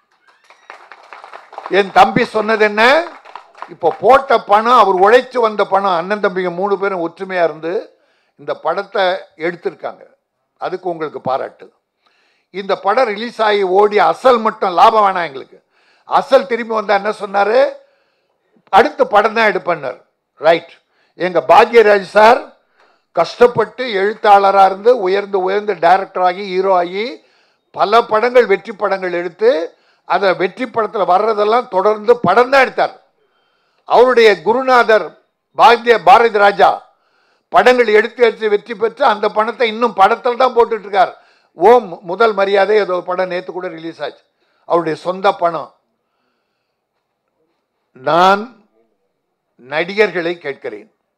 என் தம்பி சொன்னது என்ன இப்போ போட்ட பணம் அவர் உழைச்சு வந்த பணம் அண்ணன் தம்பிங்க மூணு பேரும் ஒற்றுமையா இருந்து இந்த படத்தை எடுத்திருக்காங்க அதுக்கு உங்களுக்கு பாராட்டு இந்த படம் ரிலீஸ் ஆகி ஓடி அசல் மட்டும் லாபம் வேணாம் எங்களுக்கு அசல் திரும்பி வந்தா என்ன சொன்னாரு அடுத்த படம் தான் எடுப்பேன்னார் ரைட் எங்க பாக்யராஜ் சார் கஷ்டப்பட்டு எழுத்தாளராக இருந்து உயர்ந்து உயர்ந்து டைரக்டர் ஆகி ஹீரோ ஆகி பல படங்கள் வெற்றி படங்கள் எடுத்து அதை வெற்றி படத்தில் வர்றதெல்லாம் தொடர்ந்து படம் தான் எடுத்தார் அவருடைய குருநாதர் பாரதிய பாரதி ராஜா படங்கள் எடுத்து எடுத்து வெற்றி பெற்று அந்த பணத்தை இன்னும் படத்தில் தான் போட்டுட்டு இருக்கார் ஓம் முதல் மரியாதை ஏதோ ஒரு படம் நேற்று கூட ரிலீஸ் ஆச்சு அவருடைய சொந்த பணம் நான் நடிகர்களை கேட்கிறேன்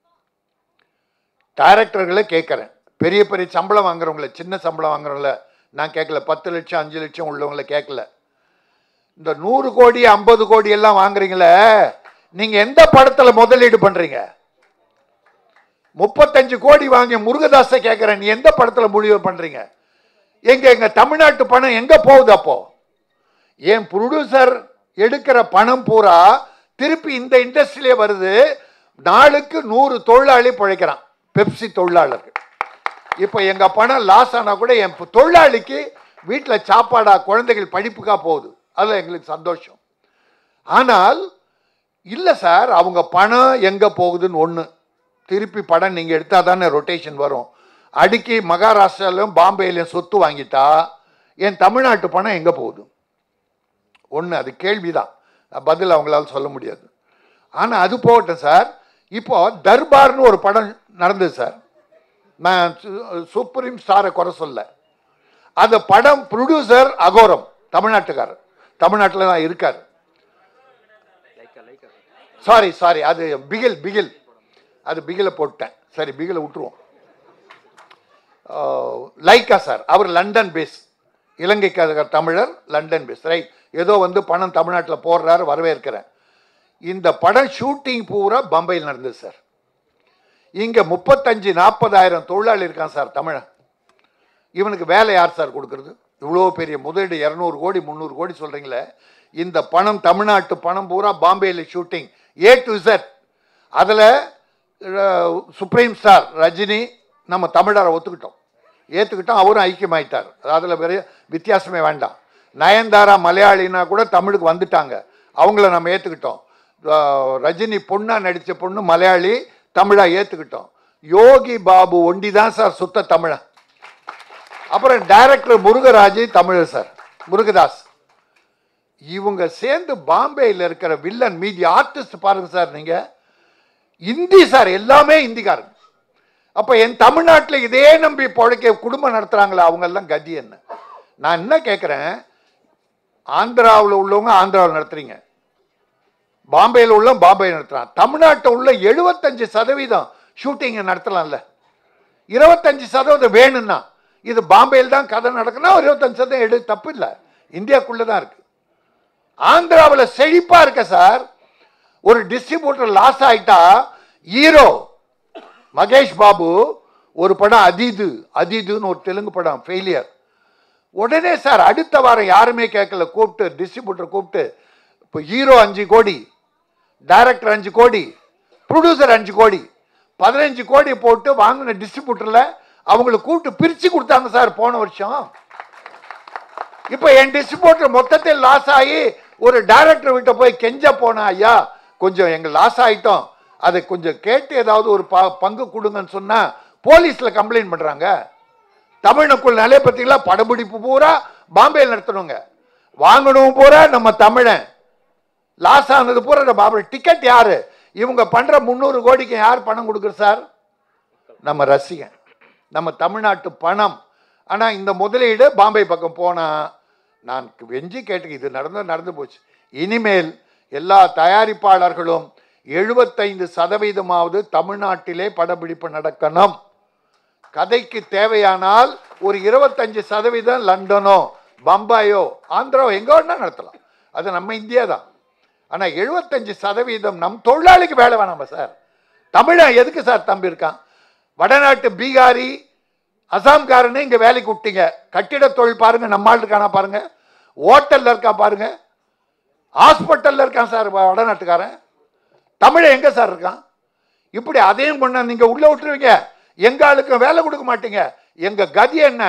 டைரக்டர்களை கேட்குறேன் பெரிய பெரிய சம்பளம் வாங்குறவங்கள சின்ன சம்பளம் வாங்குறவங்கள நான் கேட்கல பத்து லட்சம் அஞ்சு லட்சம் உள்ளவங்கள கேட்கல இந்த நூறு கோடி ஐம்பது கோடி எல்லாம் வாங்குறீங்களே நீங்க எந்த படத்துல முதலீடு பண்றீங்க முப்பத்தஞ்சு கோடி வாங்கி முருகதாஸை கேட்கிறேன் நீ எந்த படத்துல முடிவு பண்றீங்க எங்க எங்க தமிழ்நாட்டு பணம் எங்க போகுது அப்போ என் ப்ரொடியூசர் எடுக்கிற பணம் பூரா திருப்பி இந்த இண்டஸ்ட்ரியிலே வருது நாளுக்கு நூறு தொழிலாளி பிழைக்கிறான் பெப்சி தொழிலாளர்கள் இப்போ எங்க பணம் லாஸ் ஆனா கூட என் தொழிலாளிக்கு வீட்டில் சாப்பாடா குழந்தைகள் படிப்புக்கா போகுது அதில் எங்களுக்கு சந்தோஷம் ஆனால் இல்லை சார் அவங்க பணம் எங்கே போகுதுன்னு ஒன்று திருப்பி படம் நீங்கள் எடுத்தால் தானே ரொட்டேஷன் வரும் அடிக்கி மகாராஷ்டிராலையும் பாம்பேலையும் சொத்து வாங்கிட்டா என் தமிழ்நாட்டு பணம் எங்கே போகுது ஒன்று அது கேள்விதான் பதில் அவங்களால சொல்ல முடியாது ஆனால் அது போகட்டும் சார் இப்போ தர்பார்னு ஒரு படம் நடந்தது சார் நான் சு- சுப்ரீம் ஸ்டாரை குறை சொல்ல அந்த படம் ப்ரொடியூசர் அகோரம் தமிழ்நாட்டுக்காரர் தமிழ்நாட்டில் தான் இருக்கார் சாரி சாரி அது பிகில் பிகில் அது பிகில போட்டேன் சரி பிகில விட்டுருவோம் ஆஹ், லைக்கா சார் அவர் லண்டன் பேஸ் இலங்கைக்கார தமிழர் லண்டன் பேஸ் ரைட் ஏதோ வந்து பணம் தமிழ்நாட்டில் போடுறாரு வரவேற்கிறேன் இந்த படம் ஷூட்டிங் பூரா பம்பையில் நடந்தது சார் இங்கே முப்பத்தஞ்சு நாற்பதாயிரம் தொழிலாளி இருக்கான் சார் தமிழன் இவனுக்கு வேலை யார் சார் கொடுக்கறது இவ்வளோ பெரிய முதலீடு இரநூறு கோடி முந்நூறு கோடி சொல்கிறீங்களே இந்த பணம் தமிழ்நாட்டு பணம் பூரா பாம்பேயில் ஷூட்டிங் ஏ டு Z அதில் சுப்ரீம் ஸ்டார் ரஜினி நம்ம தமிழரை ஒத்துக்கிட்டோம் ஏற்றுக்கிட்டோம் அவரும் ஐக்கியமாயிட்டார் அதில் பெரிய வித்தியாசமே வேண்டாம் நயன்தாரா மலையாளினா கூட தமிழுக்கு வந்துட்டாங்க அவங்கள நம்ம ஏற்றுக்கிட்டோம் ரஜினி பொண்ணா நடித்த பொண்ணு மலையாளி தமிழா ஏற்றுக்கிட்டோம் யோகி பாபு ஒண்டி தான் சார் சுத்த தமிழன் அப்புறம் டைரக்டர் முருகராஜ் தமிழர் சார் முருகதாஸ் இவங்க சேர்ந்து பாம்பேயில் இருக்கிற வில்லன் மீதி ஆர்டிஸ்ட் பாருங்க சார் நீங்க இந்தி சார் எல்லாமே இந்திக்காரங்க அப்ப என் தமிழ்நாட்டில் இதே நம்பி பொழைக்க குடும்பம் நடத்துறாங்களா அவங்க எல்லாம் கதி என்ன நான் என்ன கேட்குறேன் ஆந்திராவில் உள்ளவங்க ஆந்திராவில் நடத்துறீங்க பாம்பேயில் உள்ள பாம்பே நடத்துறான் தமிழ்நாட்டில் உள்ள எழுபத்தஞ்சு சதவீதம் ஷூட்டிங்கை நடத்தலாம்ல இருபத்தஞ்சு சதவீதம் வேணும்னா இது பாம்பேயில் தான் கதை நடக்குன்னா ஒரு இருபத்தஞ்சு சதவீதம் எடு தப்பு இல்லை இந்தியாக்குள்ளே தான் இருக்கு ஆந்திராவில் செழிப்பா இருக்க சார் ஒரு டிஸ்ட்ரிபியூட்டர் லாஸ் ஆயிட்டா ஹீரோ மகேஷ் பாபு ஒரு படம் அதீது அதீதுன்னு ஒரு தெலுங்கு படம் ஃபெயிலியர் உடனே சார் அடுத்த வாரம் யாருமே கேட்கல கூப்பிட்டு டிஸ்ட்ரிபியூட்டர் கூப்பிட்டு இப்போ ஹீரோ அஞ்சு கோடி டைரக்டர் அஞ்சு கோடி ப்ரொடியூசர் அஞ்சு கோடி பதினஞ்சு கோடி போட்டு வாங்கின டிஸ்ட்ரிபியூட்டரில் அவங்களுக்கு கூப்பிட்டு பிரித்து கொடுத்தாங்க சார் போன வருஷம் இப்போ என் டிஸ்ட்ரிபியூட்டர் மொத்தத்தில் லாஸ் ஆகி ஒரு டைரக்டர் கிட்ட போய் கெஞ்ச போனா ஐயா கொஞ்சம் எங்க லாஸ் ஆயிட்டோம் அதை கொஞ்சம் கேட்டு ஏதாவது ஒரு ப- பங்கு கொடுங்கன்னு சொன்னா போலீஸ்ல கம்ப்ளைண்ட் பண்றாங்க தமிழுக்குள் நிலைய பத்திங்களா படப்பிடிப்பு பூரா பாம்பேயில் நடத்தணுங்க வாங்கணும் பூரா நம்ம தமிழன் லாஸ் ஆனது பூரா நம்ம பாம்பே டிக்கெட் யாரு இவங்க பண்ற முந்நூறு கோடிக்கு யார் பணம் கொடுக்குறது சார் நம்ம ரசிகன் நம்ம தமிழ்நாட்டு பணம் ஆனால் இந்த முதலீடு பாம்பே பக்கம் போனால் நான் வெஞ்சி கேட்டு இது நடந்து நடந்து போச்சு இனிமேல் எல்லா தயாரிப்பாளர்களும் எழுபத்தைந்து சதவீதமாவது தமிழ்நாட்டிலே படப்பிடிப்பு நடக்கணும் கதைக்கு தேவையானால் ஒரு இருபத்தஞ்சு சதவீதம் லண்டனோ பம்பாயோ ஆந்திராவோ எங்கே வேணா நடத்தலாம் அது நம்ம இந்தியா தான் ஆனால் எழுபத்தஞ்சு சதவீதம் நம் தொழிலாளிக்கு வேலை வேணாமா சார் தமிழன் எதுக்கு சார் தம்பி இருக்கான் வடநாட்டு பீகாரி அசாம்காரனே இங்கே வேலைக்கு விட்டீங்க கட்டிட தொழில் பாருங்க நம்ம ஆள் இருக்கானா பாருங்க ஹோட்டல்ல இருக்கா பாருங்க ஹாஸ்பிட்டல்ல இருக்கான் சார் வடநாட்டுக்காரன் தமிழன் எங்க சார் இருக்கான் இப்படி அதையும் கொண்டு நீங்க உள்ள விட்டுருவீங்க எங்க ஆளுக்கும் வேலை கொடுக்க மாட்டீங்க எங்க கதி என்ன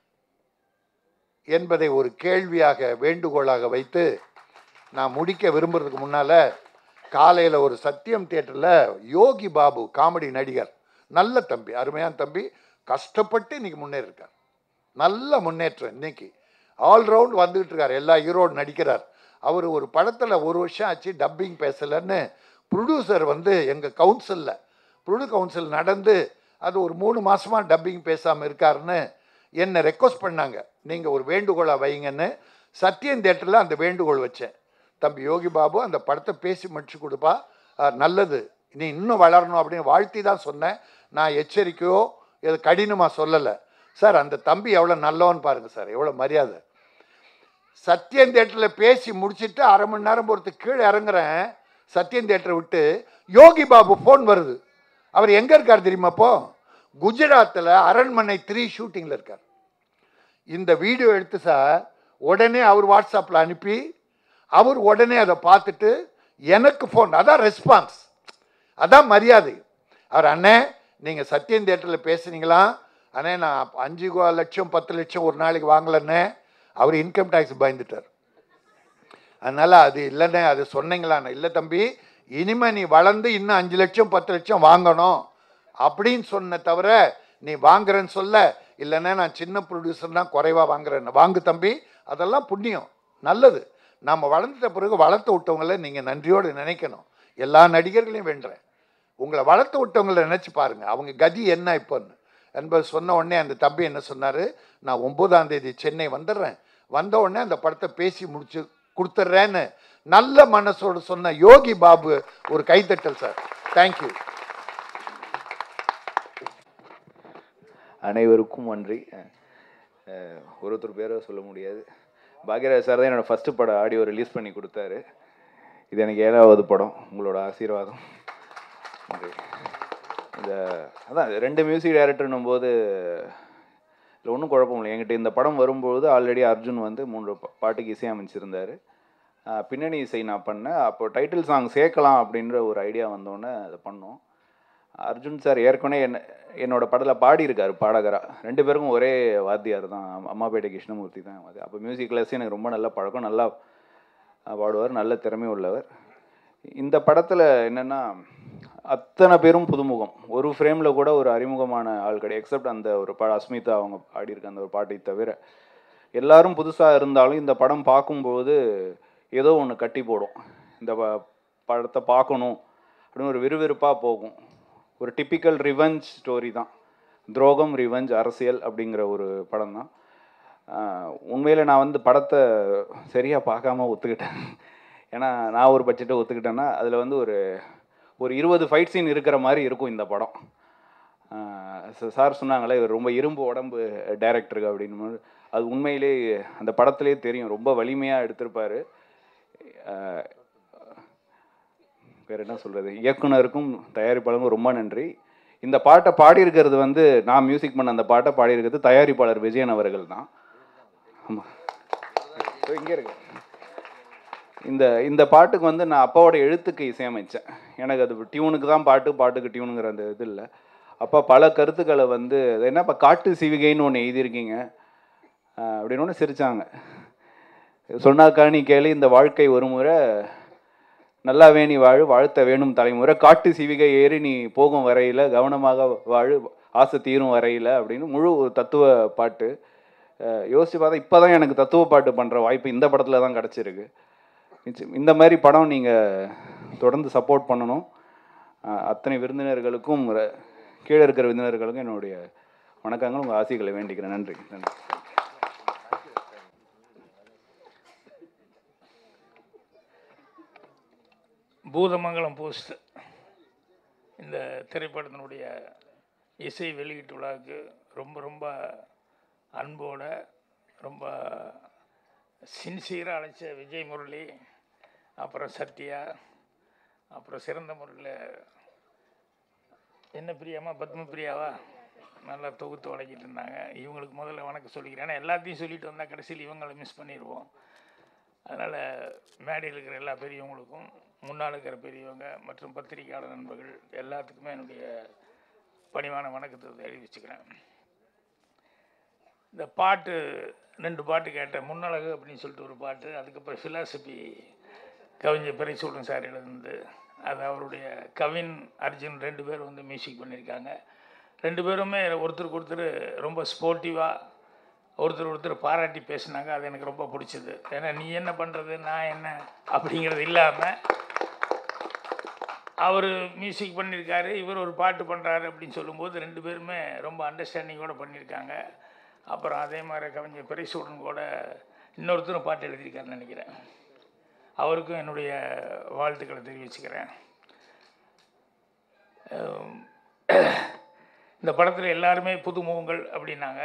என்பதை ஒரு கேள்வியாக வேண்டுகோளாக வைத்து நான் முடிக்க விரும்புறதுக்கு முன்னால காலையில் ஒரு சத்தியம் தியேட்டரில் யோகி பாபு காமெடி நடிகர் நல்ல தம்பி அருமையான தம்பி கஷ்டப்பட்டு இன்னைக்கு முன்னேறிருக்கார் நல்ல முன்னேற்றம் இன்னைக்கு ஆல்ரவுண்ட் வந்துகிட்டு இருக்கார் எல்லா ஹீரோடு நடிக்கிறார் அவர் ஒரு படத்தில் ஒரு வருஷம் ஆச்சு டப்பிங் பேசலைன்னு ப்ரொடியூசர் வந்து எங்கள் கவுன்சிலில் ப்ரொடியூ கவுன்சில் நடந்து அது ஒரு மூணு மாசமா டப்பிங் பேசாமல் இருக்காருன்னு என்னை ரெக்வஸ்ட் பண்ணாங்க நீங்கள் ஒரு வேண்டுகோளை வைங்கன்னு சத்யன் தேட்டரில் அந்த வேண்டுகோள் வச்சேன் தம்பி யோகி பாபு அந்த படத்தை பேசி முடிச்சு கொடுப்பா அஹ் நல்லது நீ இன்னும் வளரணும் அப்படின்னு வாழ்த்தி தான் சொன்னேன் நான் எச்சரிக்கையோ இது கடினமாக சொல்லலை சார் அந்த தம்பி எவ்வளோ நல்லவன் பாருங்கள் சார் எவ்வளோ மரியாதை சத்யன் தேட்டரில் பேசி முடிச்சிட்டு அரை மணி நேரம் பொறுத்து கீழே இறங்குறேன் சத்யன் தேட்டரை விட்டு யோகி பாபு ஃபோன் வருது அவர் எங்கே இருக்கார் தெரியுமாப்போ குஜராத்தில் அரண்மனை த்ரீ ஷூட்டிங்கில் இருக்கார் இந்த வீடியோ எடுத்து சார் உடனே அவர் வாட்ஸ்அப்பில் அனுப்பி அவர் உடனே அதை பார்த்துட்டு எனக்கு ஃபோன் அதான் ரெஸ்பான்ஸ் அதான் மரியாதை அவர் அண்ணே நீங்கள் சத்யன் தேட்டரில் பேசுனீங்களா அண்ணே நான் அஞ்சு கோ- லட்சம் பத்து லட்சம் ஒரு நாளைக்கு வாங்கலண்ணே அவர் இன்கம் டேக்ஸ் பயந்துட்டார் அதனால் அது இல்லைண்ணே அது சொன்னீங்களாண்ணே இல்லை தம்பி இனிமே நீ வளர்ந்து இன்னும் அஞ்சு லட்சம் பத்து லட்சம் வாங்கணும் அப்படின்னு சொன்ன தவிர நீ வாங்குறேன்னு சொல்ல இல்லைன்னா நான் சின்ன ப்ரொடியூசர் தான் குறைவாக வாங்குறேன்னு வாங்கு தம்பி அதெல்லாம் புண்ணியம் நல்லது நம்ம வளர்ந்துட்ட பிறகு வளர்த்து விட்டவங்கள நீங்கள் நன்றியோடு நினைக்கணும் எல்லா நடிகர்களையும் வேண்டுறேன் உங்களை வளர்த்து விட்டவங்கள நினச்சி பாருங்க அவங்க கதி என்ன இப்போன்னு என்பது சொன்ன உடனே அந்த தம்பி என்ன சொன்னார் நான் ஒன்பதாம் தேதி சென்னை வந்துடுறேன் வந்த உடனே அந்த படத்தை பேசி முடிச்சு கொடுத்துட்றேன்னு நல்ல மனசோடு சொன்ன யோகி பாபு ஒரு கைத்தட்டல் சார் தேங்க்யூ அனைவருக்கும் நன்றி அஹ், ஒருத்தர் பேரை சொல்ல முடியாது பாக்யராஜ் சார் தான் என்னோட ஃபஸ்ட்டு படம் ஆடியோ ரிலீஸ் பண்ணி கொடுத்தாரு இது எனக்கு ஏழாவது படம் உங்களோட ஆசீர்வாதம் நன்றி இந்த அதான் ரெண்டு மியூசிக் டைரக்டர்னும் போது இதில் ஒன்றும் குழப்பம் இல்லை என்கிட்ட இந்த படம் வரும்போது ஆல்ரெடி அர்ஜுன் வந்து மூன்று பா- பாட்டுக்கு இசை அமைச்சிருந்தாரு அஹ், பின்னணி இசை நான் பண்ணேன் அப்போ டைட்டில் சாங் சேர்க்கலாம் அப்படின்ற ஒரு ஐடியா வந்தோடனே அதை பண்ணோம் அர்ஜுன் சார் ஏற்கனவே என்ன என்னோட படத்தில் பாடியிருக்காரு பாடகரா ரெண்டு பேருக்கும் ஒரே வாத்தியார் தான் அம்மா- அம்மாபேட்டை கிருஷ்ணமூர்த்தி தான் அது அப்போ மியூசிக் கிளாஸ் எனக்கு ரொம்ப நல்ல பழக்கம் நல்லா அஹ், பாடுவார் நல்ல திறமை உள்ளவர் இந்த படத்தில் என்னென்னா அத்தனை பேரும் புதுமுகம் ஒரு ஃப்ரேமில் கூட ஒரு அறிமுகமான ஆள் கிடையாது எக்ஸப்ட் அந்த ஒரு பா அஸ்மிதா அவங்க பாடியிருக்க அந்த ஒரு பாட்டை தவிர எல்லாரும் புதுசாக இருந்தாலும் இந்த படம் பார்க்கும்போது ஏதோ ஒன்று கட்டி போடும் இந்த ப- படத்தை பார்க்கணும் அப்படின்னு ஒரு விறுவிறுப்பாக போகும் ஒரு டிப்பிக்கல் ரிவெஞ்ச் ஸ்டோரி தான் துரோகம் ரிவெஞ்ச் அரசியல் அப்படிங்கிற ஒரு படம் தான் உண்மையில் நான் வந்து படத்தை சரியாக பார்க்காம ஒத்துக்கிட்டேன் ஏன்னா நான் ஒரு பட்ஜெட்டை ஒத்துக்கிட்டேன்னா அதில் வந்து ஒரு ஒரு இருபது ஃபைட் சீன் இருக்கிற மாதிரி இருக்கும் இந்த படம் சார் சொன்னாங்களே இவர் ரொம்ப இரும்பு உடம்பு டைரக்டருக்கு அப்படின்னு அது உண்மையிலே அந்த படத்திலே தெரியும் ரொம்ப வலிமையாக எடுத்திருப்பாரு ஆஹ் வேற என்ன சொல்கிறது இயக்குனருக்கும் தயாரிப்பாளருக்கும் ரொம்ப நன்றி இந்த பாட்டை பாடியிருக்கிறது வந்து நான் மியூசிக் பண்ண அந்த பாட்டை பாடியிருக்கிறது தயாரிப்பாளர் விஜயன் அவர்கள் தான் ஆமாம் இங்கே இருக்கு இந்த இந்த பாட்டுக்கு வந்து நான் அப்பாவோட எழுத்துக்கு இசையமைச்சேன் எனக்கு அது டியூனுக்கு தான் பாட்டு பாட்டுக்கு டியூனுங்கிற அந்த இது இல்லை அப்பா பல கருத்துக்களை வந்து அது என்னப்பா காட்டு சிவிகைன்னு ஒன்று எழுதியிருக்கீங்க ஆஹ் அப்படின்னு ஒன்று சிரிச்சாங்க சொன்னாக்கா நீ கேளு இந்த வாழ்க்கை ஒரு முறை நல்லா வேணி வாழு வாழ்த்த வேணும் தலைமுறை காட்டு சிவிகை ஏறி நீ போகும் வரையில் கவனமாக வாழு ஆசை தீரும் வரையில் அப்படின்னு முழு ஒரு தத்துவ பாட்டு அஹ் யோசிச்சு பார்த்தா இப்போ தான் எனக்கு தத்துவ பாட்டு பண்ணுற வாய்ப்பு இந்த படத்தில் தான் கிடச்சிருக்கு நிச்சயம் இந்த மாதிரி படம் நீங்கள் தொடர்ந்து சப்போர்ட் பண்ணணும் அஹ் அத்தனை விருந்தினர்களுக்கும் ர- கீழே இருக்கிற விருந்தினர்களுக்கும் என்னுடைய வணக்கங்கள் உங்கள் ஆசைகளை வேண்டிக்கிறேன் நன்றி நன்றி பூதமங்கலம் போஸ்ட் இந்த திரைப்படத்தினுடைய இசை வெளியீட்டு விழாவுக்கு ரொம்ப ரொம்ப அன்போட ரொம்ப சின்சியராக அழைச்ச விஜய் முரளி அப்புறம் சத்யா அப்புறம் சிறந்த முறையில் என்ன பிரியாமா பத்ம பிரியாவா நல்லா தொகுத்து வழங்கிட்டு இருந்தாங்க இவங்களுக்கு முதல்ல வணக்கம் சொல்லிக்கிறேன் ஏன்னா எல்லாத்தையும் சொல்லிட்டு வந்தால் கடைசியில் இவங்களை மிஸ் பண்ணிடுவோம் அதனால் மேடையில் இருக்கிற எல்லா பெரியவங்களுக்கும் முன்னால் இருக்கிற பெரியவங்க மற்றும் பத்திரிகையாளர் நண்பர்கள் எல்லாத்துக்குமே என்னுடைய பணிவான வணக்கத்தை தெரிவிச்சுக்கிறேன் இந்த பாட்டு ரெண்டு பாட்டு கேட்டேன் முன்னழகு அப்படின்னு சொல்லிட்டு ஒரு பாட்டு அதுக்கப்புறம் ஃபிலாசபி கவிஞர் பெரியசூடன் சார் எழுதுனது அது அவருடைய கவின் அர்ஜுன் ரெண்டு பேரும் வந்து மியூசிக் பண்ணியிருக்காங்க ரெண்டு பேருமே ஒருத்தருக்கு ஒருத்தர் ரொம்ப ஸ்போர்ட்டிவாக ஒருத்தர் ஒருத்தர் பாராட்டி பேசினாங்க அது எனக்கு ரொம்ப பிடிச்சது ஏன்னா நீ என்ன பண்ணுறது நான் என்ன அப்படிங்கிறது இல்லாமல் அவர் மியூசிக் பண்ணியிருக்காரு இவர் ஒரு பாட்டு பண்ணுறாரு அப்படின்னு சொல்லும்போது ரெண்டு பேருமே ரொம்ப அண்டர்ஸ்டாண்டிங்கோட பண்ணியிருக்காங்க அப்புறம் அதே மாதிரி கவிஞர் பெரியசூடன் கூட இன்னொருத்தரும் பாட்டு எழுதியிருக்காருன்னு நினைக்கிறேன் அவருக்கும் என்னுடைய வாழ்த்துக்களை தெரிவிச்சுக்கிறேன் அஹ் இந்த படத்தில் எல்லாருமே புதுமுகங்கள் அப்படின்னாங்க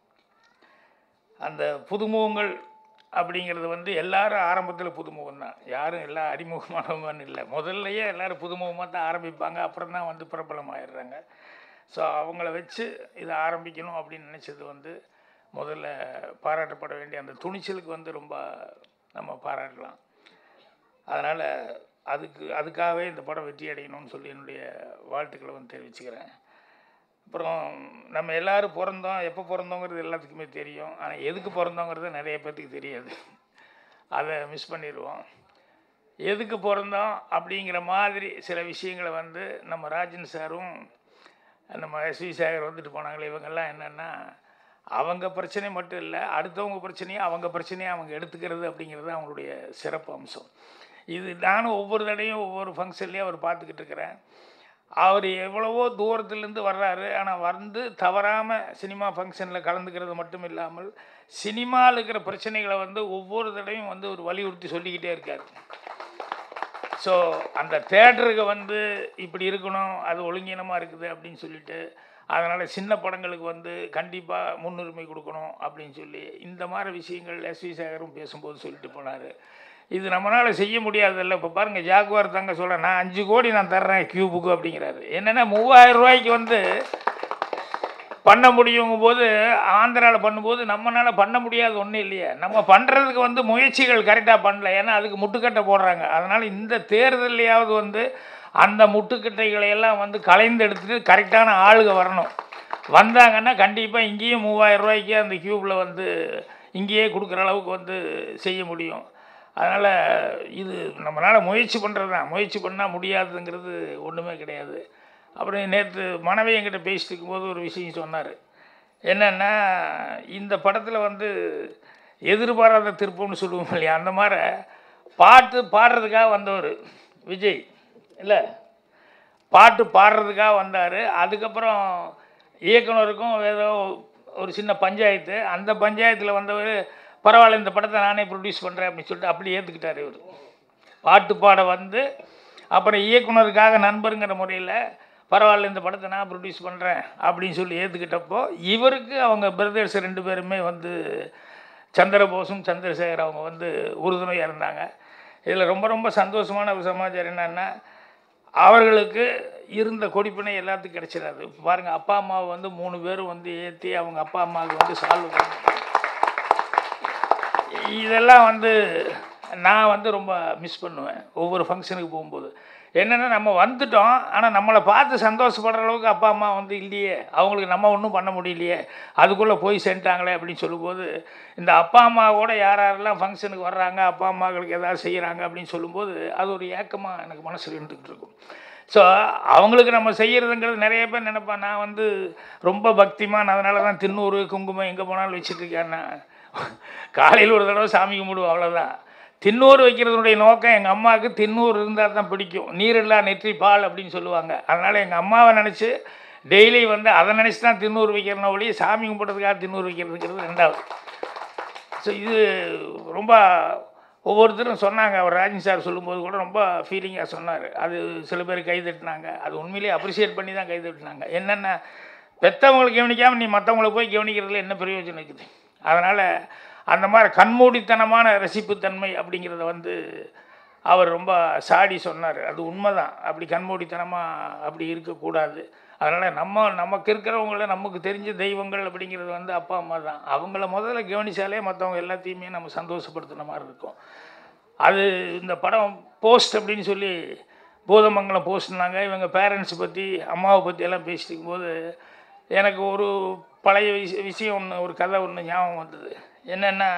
அந்த புதுமுகங்கள் அப்படிங்கிறது வந்து எல்லாரும் ஆரம்பத்தில் புதுமுகம் தான் யாரும் எல்லாம் அறிமுகமானவங்கன்னு இல்லை முதல்லையே எல்லாரும் புதுமுகமாக தான் ஆரம்பிப்பாங்க அப்புறம் தான் வந்து பிரபலமாயிடுறாங்க ஸோ அவங்கள வச்சு இதை ஆரம்பிக்கணும் அப்படின்னு நினச்சது வந்து முதல்ல பாராட்டப்பட வேண்டிய அந்த துணிச்சலுக்கு வந்து ரொம்ப நம்ம பாராட்டலாம் அதனால் அதுக்கு அதுக்காகவே இந்த படம் வெற்றி அடையணும்னு சொல்லி என்னுடைய வாழ்த்துக்களை வந்து தெரிவிச்சுக்கிறேன் அப்புறம் நம்ம எல்லாரும் பிறந்தோம் எப்போ பிறந்தோங்கிறது எல்லாத்துக்குமே தெரியும் ஆனால் எதுக்கு பிறந்தோங்கிறது நிறைய பேர்த்துக்கு தெரியாது அதை மிஸ் பண்ணிடுவோம் எதுக்கு பிறந்தோம் அப்படிங்கிற மாதிரி சில விஷயங்களை வந்து நம்ம ராஜன் சாரும் நம்ம எஸ்வி சேகர் வந்துட்டு போனாங்களே இவங்கெல்லாம் என்னென்னா அவங்க பிரச்சனை மட்டும் இல்லை அடுத்தவங்க பிரச்சனையும் அவங்க பிரச்சனையும் அவங்க எடுத்துக்கிறது அப்படிங்கிறது அவங்களுடைய சிறப்பு அம்சம் இது நானும் ஒவ்வொரு தடையும் ஒவ்வொரு ஃபங்க்ஷன்லேயும் அவர் பார்த்துக்கிட்டு இருக்கிறேன் அவர் எவ்வளவோ தூரத்துலேருந்து வர்றாரு ஆனால் வந்து தவறாமல் சினிமா ஃபங்க்ஷனில் கலந்துக்கிறது மட்டும் இல்லாமல் சினிமாவில் இருக்கிற பிரச்சனைகளை வந்து ஒவ்வொரு தடையும் வந்து ஒரு வலியுறுத்தி சொல்லிக்கிட்டே இருக்கார் ஸோ அந்த தேட்டருக்கு வந்து இப்படி இருக்கணும் அது ஒழுங்கீனமாக இருக்குது அப்படின்னு சொல்லிட்டு அதனால் சின்ன படங்களுக்கு வந்து கண்டிப்பாக முன்னுரிமை கொடுக்கணும் அப்படின்னு சொல்லி இந்த மாதிரி விஷயங்கள் எஸ்வி சேகரும் பேசும்போது சொல்லிட்டு போனார் இது நம்மளால் செய்ய முடியாதுல்ல இப்போ பாருங்கள் ஜாகுவார் தாங்க சொல்கிறேன் நான் அஞ்சு கோடி நான் தர்றேன் கியூபுக்கு அப்படிங்கிறாரு என்னென்னா மூவாயிரம் ரூபாய்க்கு வந்து பண்ண முடியுங்கும் போது ஆந்திராவில் பண்ணும்போது நம்மளால் பண்ண முடியாது ஒன்றும் இல்லையே நம்ம பண்ணுறதுக்கு வந்து முயற்சிகள் கரெக்டாக பண்ணல ஏன்னா அதுக்கு முட்டுக்கட்டை போடுறாங்க அதனால் இந்த தேர்தல்லையாவது வந்து அந்த முட்டுக்கட்டைகளை எல்லாம் வந்து கலைந்து எடுத்துட்டு கரெக்டான ஆளுக வரணும் வந்தாங்கன்னா கண்டிப்பாக இங்கேயும் மூவாயிரம் ரூபாய்க்கு அந்த க்யூப்பில் வந்து இங்கேயே கொடுக்குற அளவுக்கு வந்து செய்ய முடியும் அதனால் இது நம்மளால் முயற்சி பண்ணுறது தான் முயற்சி பண்ணால் முடியாதுங்கிறது ஒன்றுமே கிடையாது அப்புறம் நேற்று மனைவி என்கிட்ட பேசிட்டு இருக்கும்போது ஒரு விஷயம் சொன்னார் என்னென்னா இந்த படத்தில் வந்து எதிர்பாராத திருப்பம்னு சொல்லுவோம் இல்லையா அந்த மாதிரி பாட்டு பாடுறதுக்காக வந்தவர் விஜய் இல்லை பாட்டு பாடுறதுக்காக வந்தார் அதுக்கப்புறம் இயக்குனருக்கும் ஏதோ ஒரு சின்ன பஞ்சாயத்து அந்த பஞ்சாயத்தில் வந்தவர் பரவாயில்ல இந்த படத்தை நானே ப்ரொடியூஸ் பண்ணுறேன் அப்படின்னு சொல்லிட்டு அப்படி ஏற்றுக்கிட்டார் இவர் பாட்டு பாட வந்து அப்புறம் இயக்குனருக்காக நண்பருங்கிற முறையில் பரவாயில்ல இந்த படத்தை நான் ப்ரொடியூஸ் பண்ணுறேன் அப்படின்னு சொல்லி ஏற்றுக்கிட்டப்போ இவருக்கு அவங்க பிரதர்ஸ் ரெண்டு பேருமே வந்து சந்திரபோஸும் சந்திரசேகர் அவங்க வந்து உறுதுணையாக இருந்தாங்க இதில் ரொம்ப ரொம்ப சந்தோஷமான ஒரு சமாச்சாரம் என்னென்னா அவர்களுக்கு இருந்த கொடிப்பினை எல்லாத்துக்கும் கிடைச்சிடாது பாருங்கள் அப்பா அம்மாவை வந்து மூணு பேரும் வந்து ஏற்றி அவங்க அப்பா அம்மாவுக்கு வந்து சால்வ் பண்ணி இதெல்லாம் வந்து நான் வந்து ரொம்ப மிஸ் பண்ணுவேன் ஒவ்வொரு ஃபங்க்ஷனுக்கு போகும்போது என்னென்னா நம்ம வந்துட்டோம் ஆனால் நம்மளை பார்த்து சந்தோஷப்படுற அளவுக்கு அப்பா அம்மா வந்து இல்லையே அவங்களுக்கு நம்ம ஒன்றும் பண்ண முடியலையே அதுக்குள்ளே போய் சேர்ந்துட்டாங்களே அப்படின்னு சொல்லும்போது இந்த அப்பா அம்மாவோட யார் யாரெல்லாம் ஃபங்க்ஷனுக்கு வர்றாங்க அப்பா அம்மாக்களுக்கு ஏதாவது செய்கிறாங்க அப்படின்னு சொல்லும்போது அது ஒரு ஏக்கமாக எனக்கு மனசில் இருந்துக்கிட்டு இருக்கும் ஸோ அவங்களுக்கு நம்ம செய்கிறதுங்கிறது நிறைய பேர் நினைப்பேன் நான் வந்து ரொம்ப பக்திமான் அதனால தான் தின்னூறு குங்குமம் எங்கே போனாலும் வச்சுட்ருக்கேன்னா காலையில் ஒரு தடவை சாமி கும்பிடுவோம் அவ்வளோதான் தின்னூறு வைக்கிறதுனுடைய நோக்கம் எங்கள் அம்மாவுக்கு தின்னூறு இருந்தால் தான் பிடிக்கும் நீரில்லா நெற்றி பால் அப்படின்னு சொல்லுவாங்க அதனால் எங்கள் அம்மாவை நினச்சி டெய்லி வந்து அதை நினச்சி தான் தின்னூறு வைக்கிறன ஒளி சாமி கும்பிட்றதுக்காக தின்னூறு வைக்கிறதுங்கிறது ரெண்டாவது ஸோ இது ரொம்ப ஒவ்வொருத்தரும் சொன்னாங்க அவர் ராஜன் சார் சொல்லும்போது கூட ரொம்ப ஃபீலிங்காக சொன்னார் அது சில பேர் கை தட்டினாங்க அது உண்மையிலேயே அப்ரிஷியேட் பண்ணி தான் கை தட்டினாங்க என்னென்ன பெற்றவங்களை கவனிக்காமல் நீ மற்றவங்கள போய் கவனிக்கிறதுல என்ன பிரயோஜனம் இருக்குது அதனால் அந்த மாதிரி கண்மூடித்தனமான ரசிப்புத்தன்மை அப்படிங்கிறத வந்து அவர் ரொம்ப சாடி சொன்னார் அது உண்மைதான் அப்படி கண்மூடித்தனமாக அப்படி இருக்கக்கூடாது அதனால் நம்ம நமக்கு இருக்கிறவங்கள நமக்கு தெரிஞ்ச தெய்வங்கள் அப்படிங்கிறது வந்து அப்பா அம்மா தான் அவங்கள முதல்ல கவனிச்சாலே மற்றவங்க எல்லாத்தையுமே நம்ம சந்தோஷப்படுத்தின மாதிரி இருக்கும் அது இந்த படம் போஸ்ட் அப்படின்னு சொல்லி பூதமங்கலம் போஸ்ட்னாங்க இவங்க பேரண்ட்ஸ் பற்றி அம்மாவை பற்றி எல்லாம் பேசிட்டு இருக்கும்போது எனக்கு ஒரு பழைய விஷ விஷயம் ஒன்று ஒரு கதை ஒன்று ஞாபகம் வந்தது என்னென்னா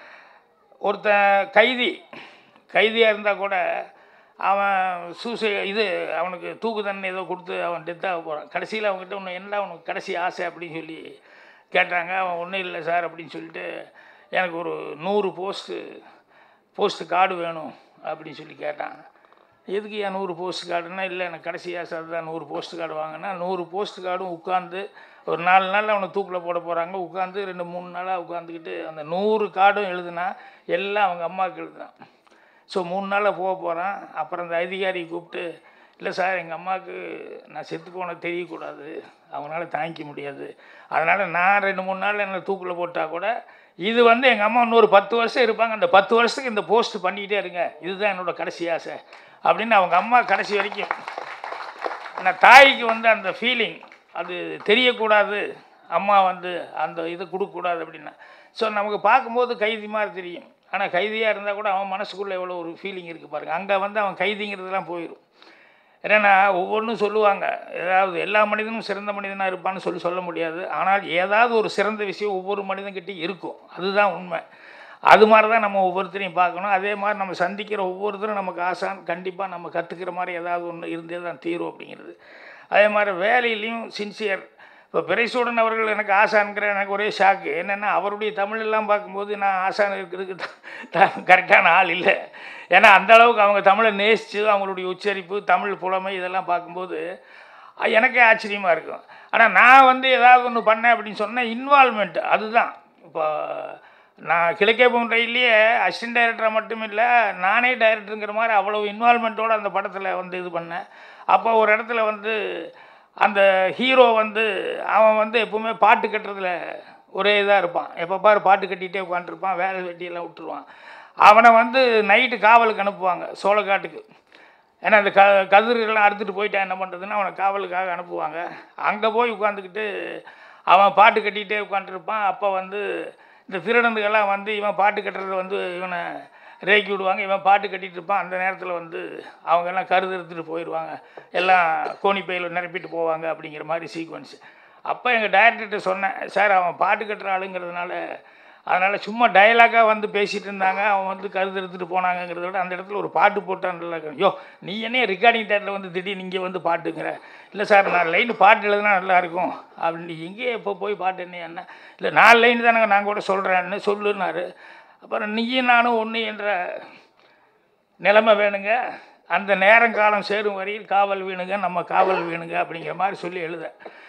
ஒருத்தன் கைதி கைதியாக இருந்தால் கூட அவன் சூசை இது அவனுக்கு தூக்கு தண்டனை ஏதோ கொடுத்து அவன் டெத்தாக போகிறான் கடைசியில் அவங்ககிட்ட ஒன்று என்ன அவனுக்கு கடைசி ஆசை அப்படின்னு சொல்லி கேட்டாங்க அவன் ஒன்றும் இல்லை சார் அப்படின்னு சொல்லிட்டு எனக்கு ஒரு நூறு போஸ்ட்டு போஸ்ட்டு கார்டு வேணும் அப்படின்னு சொல்லி கேட்டான் எதுக்கு ஏன் நூறு போஸ்ட் கார்டுனா இல்லை எனக்கு கடைசி ஆசை தான் நூறு போஸ்ட் கார்டு வாங்கினா நூறு போஸ்ட் கார்டும் உட்காந்து ஒரு நாலு நாளில் அவனை தூக்கில் போட போகிறாங்க உட்காந்து ரெண்டு மூணு நாளாக உட்காந்துக்கிட்டு அந்த நூறு கார்டும் எழுதுனா எல்லாம் அவங்க அம்மாவுக்கு எழுதுனான் ஸோ மூணு நாளில் போக போகிறான் அப்புறம் அந்த அதிகாரி கூப்பிட்டு இல்லை சார் எங்கள் அம்மாவுக்கு நான் செத்து போன தெரியக்கூடாது அவங்களால தாங்கிக்க முடியாது அதனால் நான் ரெண்டு மூணு நாள் என்னை தூக்கில் போட்டால் கூட இது வந்து எங்கள் அம்மா இன்னொரு பத்து வருஷம் இருப்பாங்க அந்த பத்து வருஷத்துக்கு இந்த போஸ்ட் பண்ணிக்கிட்டே இருங்க இதுதான் என்னோட கடைசி ஆசை அப்படின்னு அவங்க அம்மா கடைசி வரைக்கும் ஆனால் தாய்க்கு வந்து அந்த ஃபீலிங் அது தெரியக்கூடாது அம்மா வந்து அந்த இது கொடுக்கக்கூடாது அப்படின்னா ஸோ நமக்கு பார்க்கும்போது கைதி மாதிரி தெரியும் ஆனால் கைதியாக இருந்தால் கூட அவன் மனசுக்குள்ளே எவ்வளோ ஒரு ஃபீலிங் இருக்குது பாருங்கள் அங்கே வந்து அவன் கைதிங்கிறதுலாம் போயிடும் ஏன்னா ஒவ்வொன்றும் சொல்லுவாங்க ஏதாவது எல்லா மனிதனும் சிறந்த மனிதனாக இருப்பான்னு சொல்லி சொல்ல முடியாது ஆனால் ஏதாவது ஒரு சிறந்த விஷயம் ஒவ்வொரு மனிதன்கிட்டையும் இருக்கும் அதுதான் உண்மை அது மாதிரி தான் நம்ம ஒவ்வொருத்தரையும் பார்க்கணும் அதே மாதிரி நம்ம சந்திக்கிற ஒவ்வொருத்தரும் நமக்கு ஆசான் கண்டிப்பாக நம்ம கற்றுக்கிற மாதிரி ஏதாவது ஒன்று இருந்தே தான் தீரும் அப்படிங்கிறது அதே மாதிரி வேலையிலையும் சின்சியர் இப்போ பிரைசூடன் அவர்கள் எனக்கு ஆசான்கிற எனக்கு ஒரே ஷாக்கு என்னென்னா அவருடைய தமிழெல்லாம் பார்க்கும்போது நான் ஆசான் இருக்கிறதுக்கு கரெக்டான ஆள் இல்லை ஏன்னா அந்த அளவுக்கு அவங்க தமிழை நேசித்து அவங்களுடைய உச்சரிப்பு தமிழ் புலமை இதெல்லாம் பார்க்கும்போது அஹ், எனக்கே ஆச்சரியமாக இருக்கும் ஆனால் நான் வந்து ஏதாவது ஒன்று பண்ணேன் அப்படின்னு சொன்னால் இன்வால்மெண்ட் அதுதான் இப்போ நான் கிழக்கே போகும் ரயில்லையே அசிஸ்டன்ட் டைரக்டராக மட்டும் இல்லை நானே டைரக்டருங்கிற மாதிரி அவ்வளோ இன்வால்மெண்ட்டோடு அந்த படத்தில் வந்து இது பண்ணேன் அப்போ ஒரு இடத்துல வந்து அந்த ஹீரோ வந்து அவன் வந்து எப்பவுமே பாட்டு கட்டுறதுல ஒரே இதாக இருப்பான் எப்போ பாரு பாட்டு கட்டிகிட்டே உட்காந்துருப்பான் வேலை வெட்டியெல்லாம் விட்டுருவான் அவனை வந்து நைட்டு காவலுக்கு அனுப்புவாங்க சோளக்காட்டுக்கு ஏன்னா அந்த க கதிர்கள்லாம் அறுத்துட்டு போயிட்டா என்ன பண்ணுறதுன்னு அவனை காவலுக்காக அனுப்புவாங்க அங்கே போய் உட்காந்துக்கிட்டு அவன் பாட்டு கட்டிகிட்டே உட்காந்துருப்பான் அப்போ வந்து இந்த திருடனுக்கெல்லாம் வந்து இவன் பாட்டு கட்டுறத வந்து இவனை ரேக்கி விடுவாங்க இவன் பாட்டு கட்டிகிட்டு இருப்பான் அந்த நேரத்தில் வந்து அவங்க எல்லாம் கருது எடுத்துட்டு போயிடுவாங்க எல்லாம் கோணிப்பையில் நிரப்பிட்டு போவாங்க அப்படிங்கிற மாதிரி சீக்வன்ஸ் அப்போ எங்கள் டைரக்டர்கிட்ட சொன்னேன் சார் அவன் பாட்டு கட்டுற ஆளுங்கிறதுனால அதனால் சும்மா டயலாக்காக வந்து பேசிகிட்டு இருந்தாங்க அவன் வந்து கருது எடுத்துகிட்டு போனாங்கங்கிறத விட அந்த இடத்துல ஒரு பாட்டு போட்டான் நல்லா இருக்கும். யோ நீ என்ன ரெக்கார்டிங் தேட்டரில் வந்து திடீர்னு இங்கே வந்து பாட்டுங்கிற இல்லை சார் நான் லைன் பாட்டு எழுதுனா நல்லா இருக்கும் அப்படின்னு எங்கே எப்போ போய் பாட்டு என்ன என்ன இல்லை நாலு லைன் தானங்க நான் கூட சொல்கிறேன்னு சொல்லுன்னாரு அப்புறம் நீயும் நானும் ஒன்று என்ற நிலைமை வேணுங்க அந்த நேரம் காலம் சேரும் வரையில் காவல் வேணுங்க நம்ம காவல் வேணுங்க அப்படிங்கிற மாதிரி சொல்லி எழுத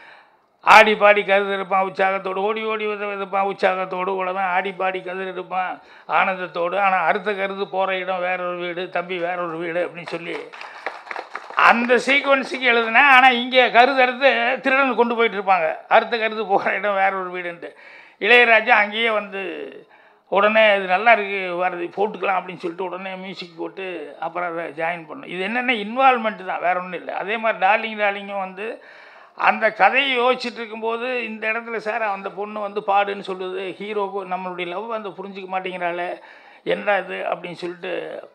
ஆடி பாடி கருது இருப்பான் உற்சாகத்தோடு ஓடி ஓடி வித விதப்பான் உற்சாகத்தோடு உழவன் ஆடி பாடி கதிர் இருப்பான் ஆனந்தத்தோடு ஆனால் அடுத்த கருது போகிற இடம் வேற ஒரு வீடு தம்பி வேற ஒரு வீடு அப்படின்னு சொல்லி அந்த சீக்வன்ஸுக்கு எழுதுனேன் ஆனால் இங்கே கருது அறுத்து திருடன் கொண்டு போயிட்டு இருப்பாங்க அடுத்த கருது போகிற இடம் வேற ஒரு வீடுன்ட்டு இளையராஜா அங்கேயே வந்து உடனே இது நல்லா இருக்கு வருது போட்டுக்கலாம் அப்படின்னு சொல்லிட்டு உடனே மியூசிக் போட்டு அப்புறம் அதை ஜாயின் பண்ணோம் இது என்னென்ன இன்வால்மெண்ட் தான் வேற ஒன்றும் இல்லை அதே மாதிரி டார்லிங் டார்லிங்கும் வந்து அந்த கதையை யோசிச்சுட்டு இருக்கும்போது இந்த இடத்துல சார் அந்த பொண்ணு வந்து பாடுன்னு சொல்லுது ஹீரோக்கு நம்மளுடைய லவ் அந்த புரிஞ்சிக்க மாட்டேங்கிறாளே என்ன இது அப்படின்னு சொல்லிட்டு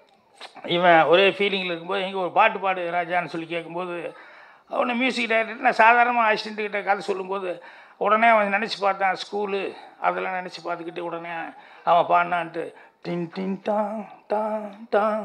இவன் ஒரே ஃபீலிங்கில் இருக்கும்போது எங்கே ஒரு பாட்டு பாடு ராஜான்னு சொல்லி கேட்கும்போது அவனை மியூசிக் டைரக்டர் நான் சாதாரணமாக அசிஸ்டண்ட் கிட்ட கதை சொல்லும்போது உடனே அவன் நினச்சி பார்த்தான் ஸ்கூலு அதெல்லாம் நினச்சி பார்த்துக்கிட்டு உடனே அவன் பாடினான்ட்டு டின் டின் டாங் டாங் டாங்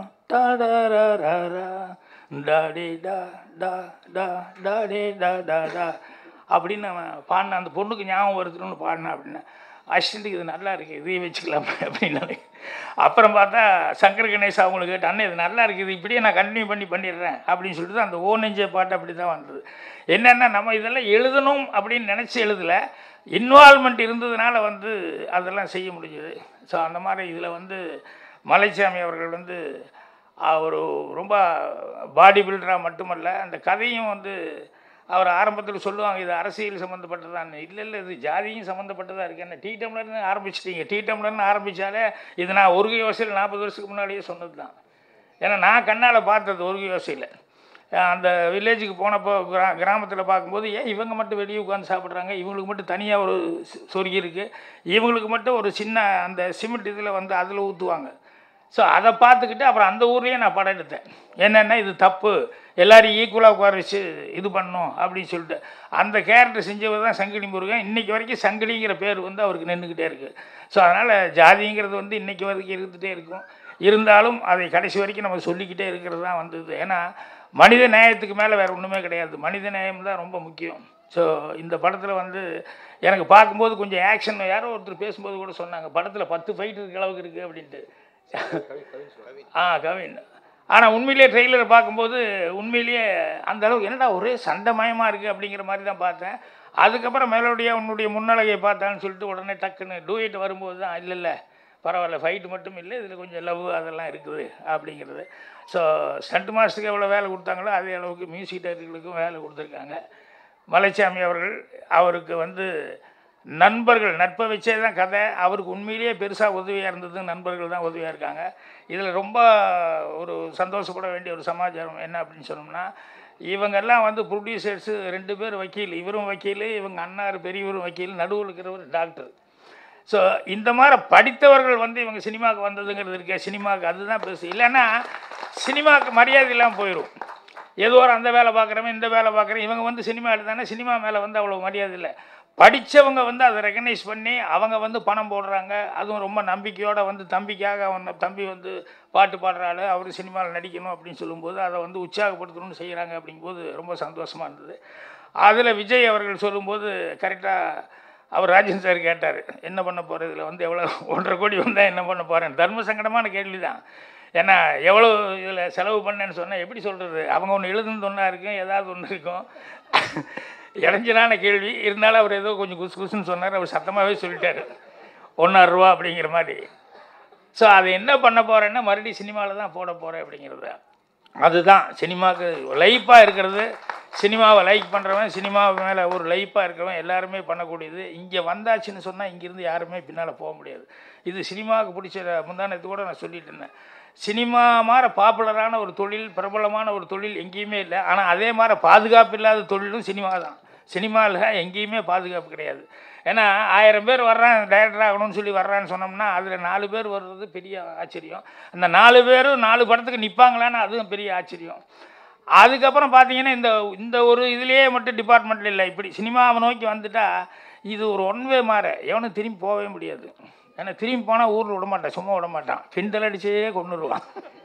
டாடரரரா டாடே டா டா டா டாடே டா டா டா அப்படின்னு அவன் பாடினான் அந்த பொண்ணுக்கு ஞாபகம் வருதுன்னு பாடினான் அப்படின்னு அசிஸ்டண்ட்டுக்கு இது நல்லா இருக்குது இதையே வச்சுக்கலாம் அப்படின்னு அப்புறம் பார்த்தா சங்கர் கணேஷ் அவங்களுக்கு கேட்டு அண்ணன் இது நல்லா இருக்குது இப்படியே நான் கண்டினியூ பண்ணி பண்ணிடுறேன் அப்படின்னு சொல்லிட்டு தான் அந்த ஓ நெஞ்ச பாட்டு அப்படி தான் வந்தது என்னென்னா நம்ம இதெல்லாம் எழுதணும் அப்படின்னு நினச்சி எழுதலை இன்வால்மெண்ட் இருந்ததுனால வந்து அதெல்லாம் செய்ய முடிஞ்சது ஸோ அந்த மாதிரி இதில் வந்து மலைச்சாமி அவர்கள் வந்து ஒரு ரொம்ப பாடி பில்டராக மட்டுமல்ல அந்த கதையும் வந்து அவர் ஆரம்பத்தில் சொல்லுவாங்க இது அரசியல் சம்மந்தப்பட்டதான்னு இல்லை இல்லை இது ஜாதியும் சம்மந்தப்பட்டதாக இருக்குது என்ன டீ டம்ளர்னு ஆரம்பிச்சிட்டீங்க டீ டம்ளர்னு ஆரம்பித்தாலே இது நான் ஒரு யோசையில் நாற்பது வருஷத்துக்கு முன்னாடியே சொன்னது தான் ஏன்னா நான் கண்ணால் பார்த்தது ஒரு யோசையில் அந்த வில்லேஜுக்கு போனப்போ கிரா கிராமத்தில் பார்க்கும்போது ஏன் இவங்க மட்டும் வெளியே உட்காந்து சாப்பிட்றாங்க இவங்களுக்கு மட்டும் தனியாக ஒரு சொ- சொருகி இருக்குது இவங்களுக்கு மட்டும் ஒரு சின்ன அந்த சிமெண்ட் இதில் வந்து அதில் ஊற்றுவாங்க ஸோ அதை பார்த்துக்கிட்டு அப்புறம் அந்த ஊர்லேயே நான் படம் எடுத்தேன் என்னென்னா இது தப்பு எல்லாரையும் ஈக்குவலாக உட்கார வச்சு இது பண்ணணும் அப்படின்னு சொல்லிட்டு அந்த கேரக்டர் செஞ்சவர் தான் சங்கிலி முருகன் இன்றைக்கி வரைக்கும் சங்கிலிங்கிற பேர் வந்து அவருக்கு நின்றுக்கிட்டே இருக்குது ஸோ அதனால் ஜாதிங்கிறது வந்து இன்றைக்கி வரைக்கும் இருந்துகிட்டே இருக்கும் இருந்தாலும் அதை கடைசி வரைக்கும் நம்ம சொல்லிக்கிட்டே இருக்கிறது தான் வந்தது ஏன்னா மனித நேயத்துக்கு மேலே வேறு ஒன்றுமே கிடையாது மனித நேயம் தான் ரொம்ப முக்கியம் ஸோ இந்த படத்தில் வந்து எனக்கு பார்க்கும்போது கொஞ்சம் ஆக்ஷன் யாரோ ஒருத்தர் பேசும்போது கூட சொன்னாங்க படத்தில் பத்து ஃபைட் இருக்க அளவுக்கு இருக்குது அப்படின்ட்டு ஆ கவின் ஆனால் உண்மையிலேயே ட்ரெய்லரை பார்க்கும்போது உண்மையிலேயே அந்த அளவுக்கு என்னடா ஒரே சண்டைமயமாக இருக்குது அப்படிங்கிற மாதிரி தான் பார்த்தேன் அதுக்கப்புறம் மேலோடைய உன்னுடைய முன்னழகை பார்த்தான்னு சொல்லிட்டு உடனே டக்குன்னு டூயிட் வரும்போது தான் இல்லை இல்லை பரவாயில்ல ஃபைட்டு மட்டும் இல்லை இதில் கொஞ்சம் லவ் அதெல்லாம் இருக்குது அப்படிங்கிறது ஸோ ஸ்டண்ட் மாஸ்டருக்கு எவ்வளோ வேலை கொடுத்தாங்களோ அதே அளவுக்கு மியூசிக் டைரக்டர்களுக்கும் வேலை கொடுத்துருக்காங்க மலைச்சாமி அவர்கள் அவருக்கு வந்து நண்பர்கள் நட்பை வச்சே தான் கதை அவருக்கு உண்மையிலேயே பெருசாக உதவியாக இருந்தது நண்பர்கள் தான் உதவியாக இருக்காங்க இதில் ரொம்ப ஒரு சந்தோஷப்பட வேண்டிய ஒரு சமாச்சாரம் என்ன அப்படின்னு சொன்னோம்னா இவங்கெல்லாம் வந்து ப்ரொடியூசர்ஸு ரெண்டு பேர் வக்கீல் இவரும் வக்கீல் இவங்க அண்ணார் பெரியவரும் வக்கீல் நடுவில் இருக்கிறவர் டாக்டர் ஸோ இந்த மாதிரி படித்தவர்கள் வந்து இவங்க சினிமாவுக்கு வந்ததுங்கிறது இருக்கே சினிமாவுக்கு அதுதான் பெருசு இல்லைன்னா சினிமாவுக்கு மரியாதை இல்லாமல் போயிடும் ஏதோ ஒரு அந்த வேலை பார்க்குறவன் இந்த வேலை பார்க்குறேன் இவங்க வந்து சினிமா எடுத்தானே சினிமா மேலே வந்து அவ்வளோ மரியாதை இல்லை படித்தவங்க வந்து அதை ரெக்கக்னைஸ் பண்ணி அவங்க வந்து பணம் போடுறாங்க அதுவும் ரொம்ப நம்பிக்கையோடு வந்து தம்பிக்காக அவன் தம்பி வந்து பாட்டு பாடுறாள் அவர் சினிமாவில் நடிக்கணும் அப்படின்னு சொல்லும்போது அதை வந்து உற்சாகப்படுத்தணும்னு செய்கிறாங்க அப்படிங்கும்போது ரொம்ப சந்தோஷமாக இருந்தது அதில் விஜய் அவர்கள் சொல்லும்போது கரெக்டாக அவர் ராஜன் சார் கேட்டார் என்ன பண்ண போகிற இதில் வந்து எவ்வளோ ஒன்றரை கோடி வந்தால் என்ன பண்ண போகிறேன் தர்ம சங்கடமான கேள்வி தான் ஏன்னா எவ்வளோ இதில் செலவு பண்ணேன்னு சொன்னால் எப்படி சொல்கிறது அவங்க ஒன்று எழுதுனது ஒன்றா இருக்கும் ஏதாவது ஒன்று இருக்கும் இடைஞ்சலான கேள்வி இருந்தாலும் அவர் ஏதோ கொஞ்சம் குசு குசுன்னு சொன்னார் அவர் சத்தமாகவே சொல்லிட்டார் ஒன்றாயிரம் ரூபா அப்படிங்கிற மாதிரி ஸோ அதை என்ன பண்ண போகிறேன்னா மறுபடியும் சினிமாவில் தான் போட போகிறேன் அப்படிங்கிறது அதுதான் சினிமாவுக்கு லைஃப்பாக இருக்கிறது சினிமாவை லைக் பண்ணுறவன் சினிமா மேலே ஒரு லைஃப்பாக இருக்கிறவன் எல்லாருமே பண்ணக்கூடியது இங்கே வந்தாச்சுன்னு சொன்னால் இங்கேருந்து யாருமே பின்னால் போக முடியாது இது சினிமாவுக்கு பிடிச்ச முந்தானத்து கூட நான் சொல்லிட்டு இருந்தேன் சினிமா மாதிரி பாப்புலரான ஒரு தொழில் பிரபலமான ஒரு தொழில் எங்கேயுமே இல்லை ஆனால் அதே மாதிரி பாதுகாப்பு இல்லாத தொழிலும் சினிமா தான் சினிமாவில் எங்கேயுமே பாதுகாப்பு கிடையாது ஏன்னா ஆயிரம் பேர் வர்றான் டைரக்டர் ஆகணும்னு சொல்லி வர்றான்னு சொன்னோம்னா அதில் நாலு பேர் வர்றது பெரிய ஆச்சரியம் அந்த நாலு பேரும் நாலு படத்துக்கு நிற்பாங்களான்னு அதுவும் பெரிய ஆச்சரியம் அதுக்கப்புறம் பார்த்தீங்கன்னா இந்த இந்த ஒரு இதுலேயே மட்டும் டிபார்ட்மெண்ட்டில் இல்லை இப்படி சினிமாவை நோக்கி வந்துட்டா இது ஒரு ஒன்வே மாற எவனும் திரும்பி போகவே முடியாது ஏன்னா திரும்பி போனால் ஊரில் விட மாட்டான் சும்மா விட மாட்டான் கிண்டல் அடிச்சே கொண்டுருவான்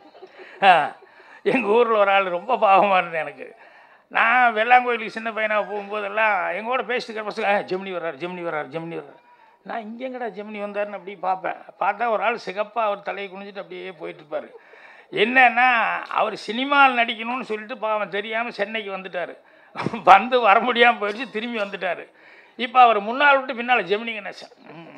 எங்கள் ஊரில் ஒரு ஆள் ரொம்ப பாவமாக இருந்தது எனக்கு நான் வெள்ளாங்கோயிலுக்கு சின்ன பையனாக போகும்போதெல்லாம் எங்கூட பேசிட்டு இருக்கிற பசங்க "ஆ, ஜெமினி வர்றார் ஜெமினி வர்றார் ஜெமினி வர்றார் நான் இங்கே எங்கடா ஜெமினி வந்தாருன்னு அப்படி பார்ப்பேன் பார்த்தா ஒரு ஆள் சிகப்பாக அவர் தலையை குனிஞ்சிட்டு அப்படியே போயிட்டு இருப்பார் என்னன்னா அவர் சினிமாவில் நடிக்கணும்னு சொல்லிட்டு பாவம் தெரியாமல் சென்னைக்கு வந்துட்டார் வந்து வர முடியாமல் போயிடுச்சு திரும்பி வந்துட்டார் இப்போ அவர் முன்னால் விட்டு பின்னால் ஜெமினி கணேசன்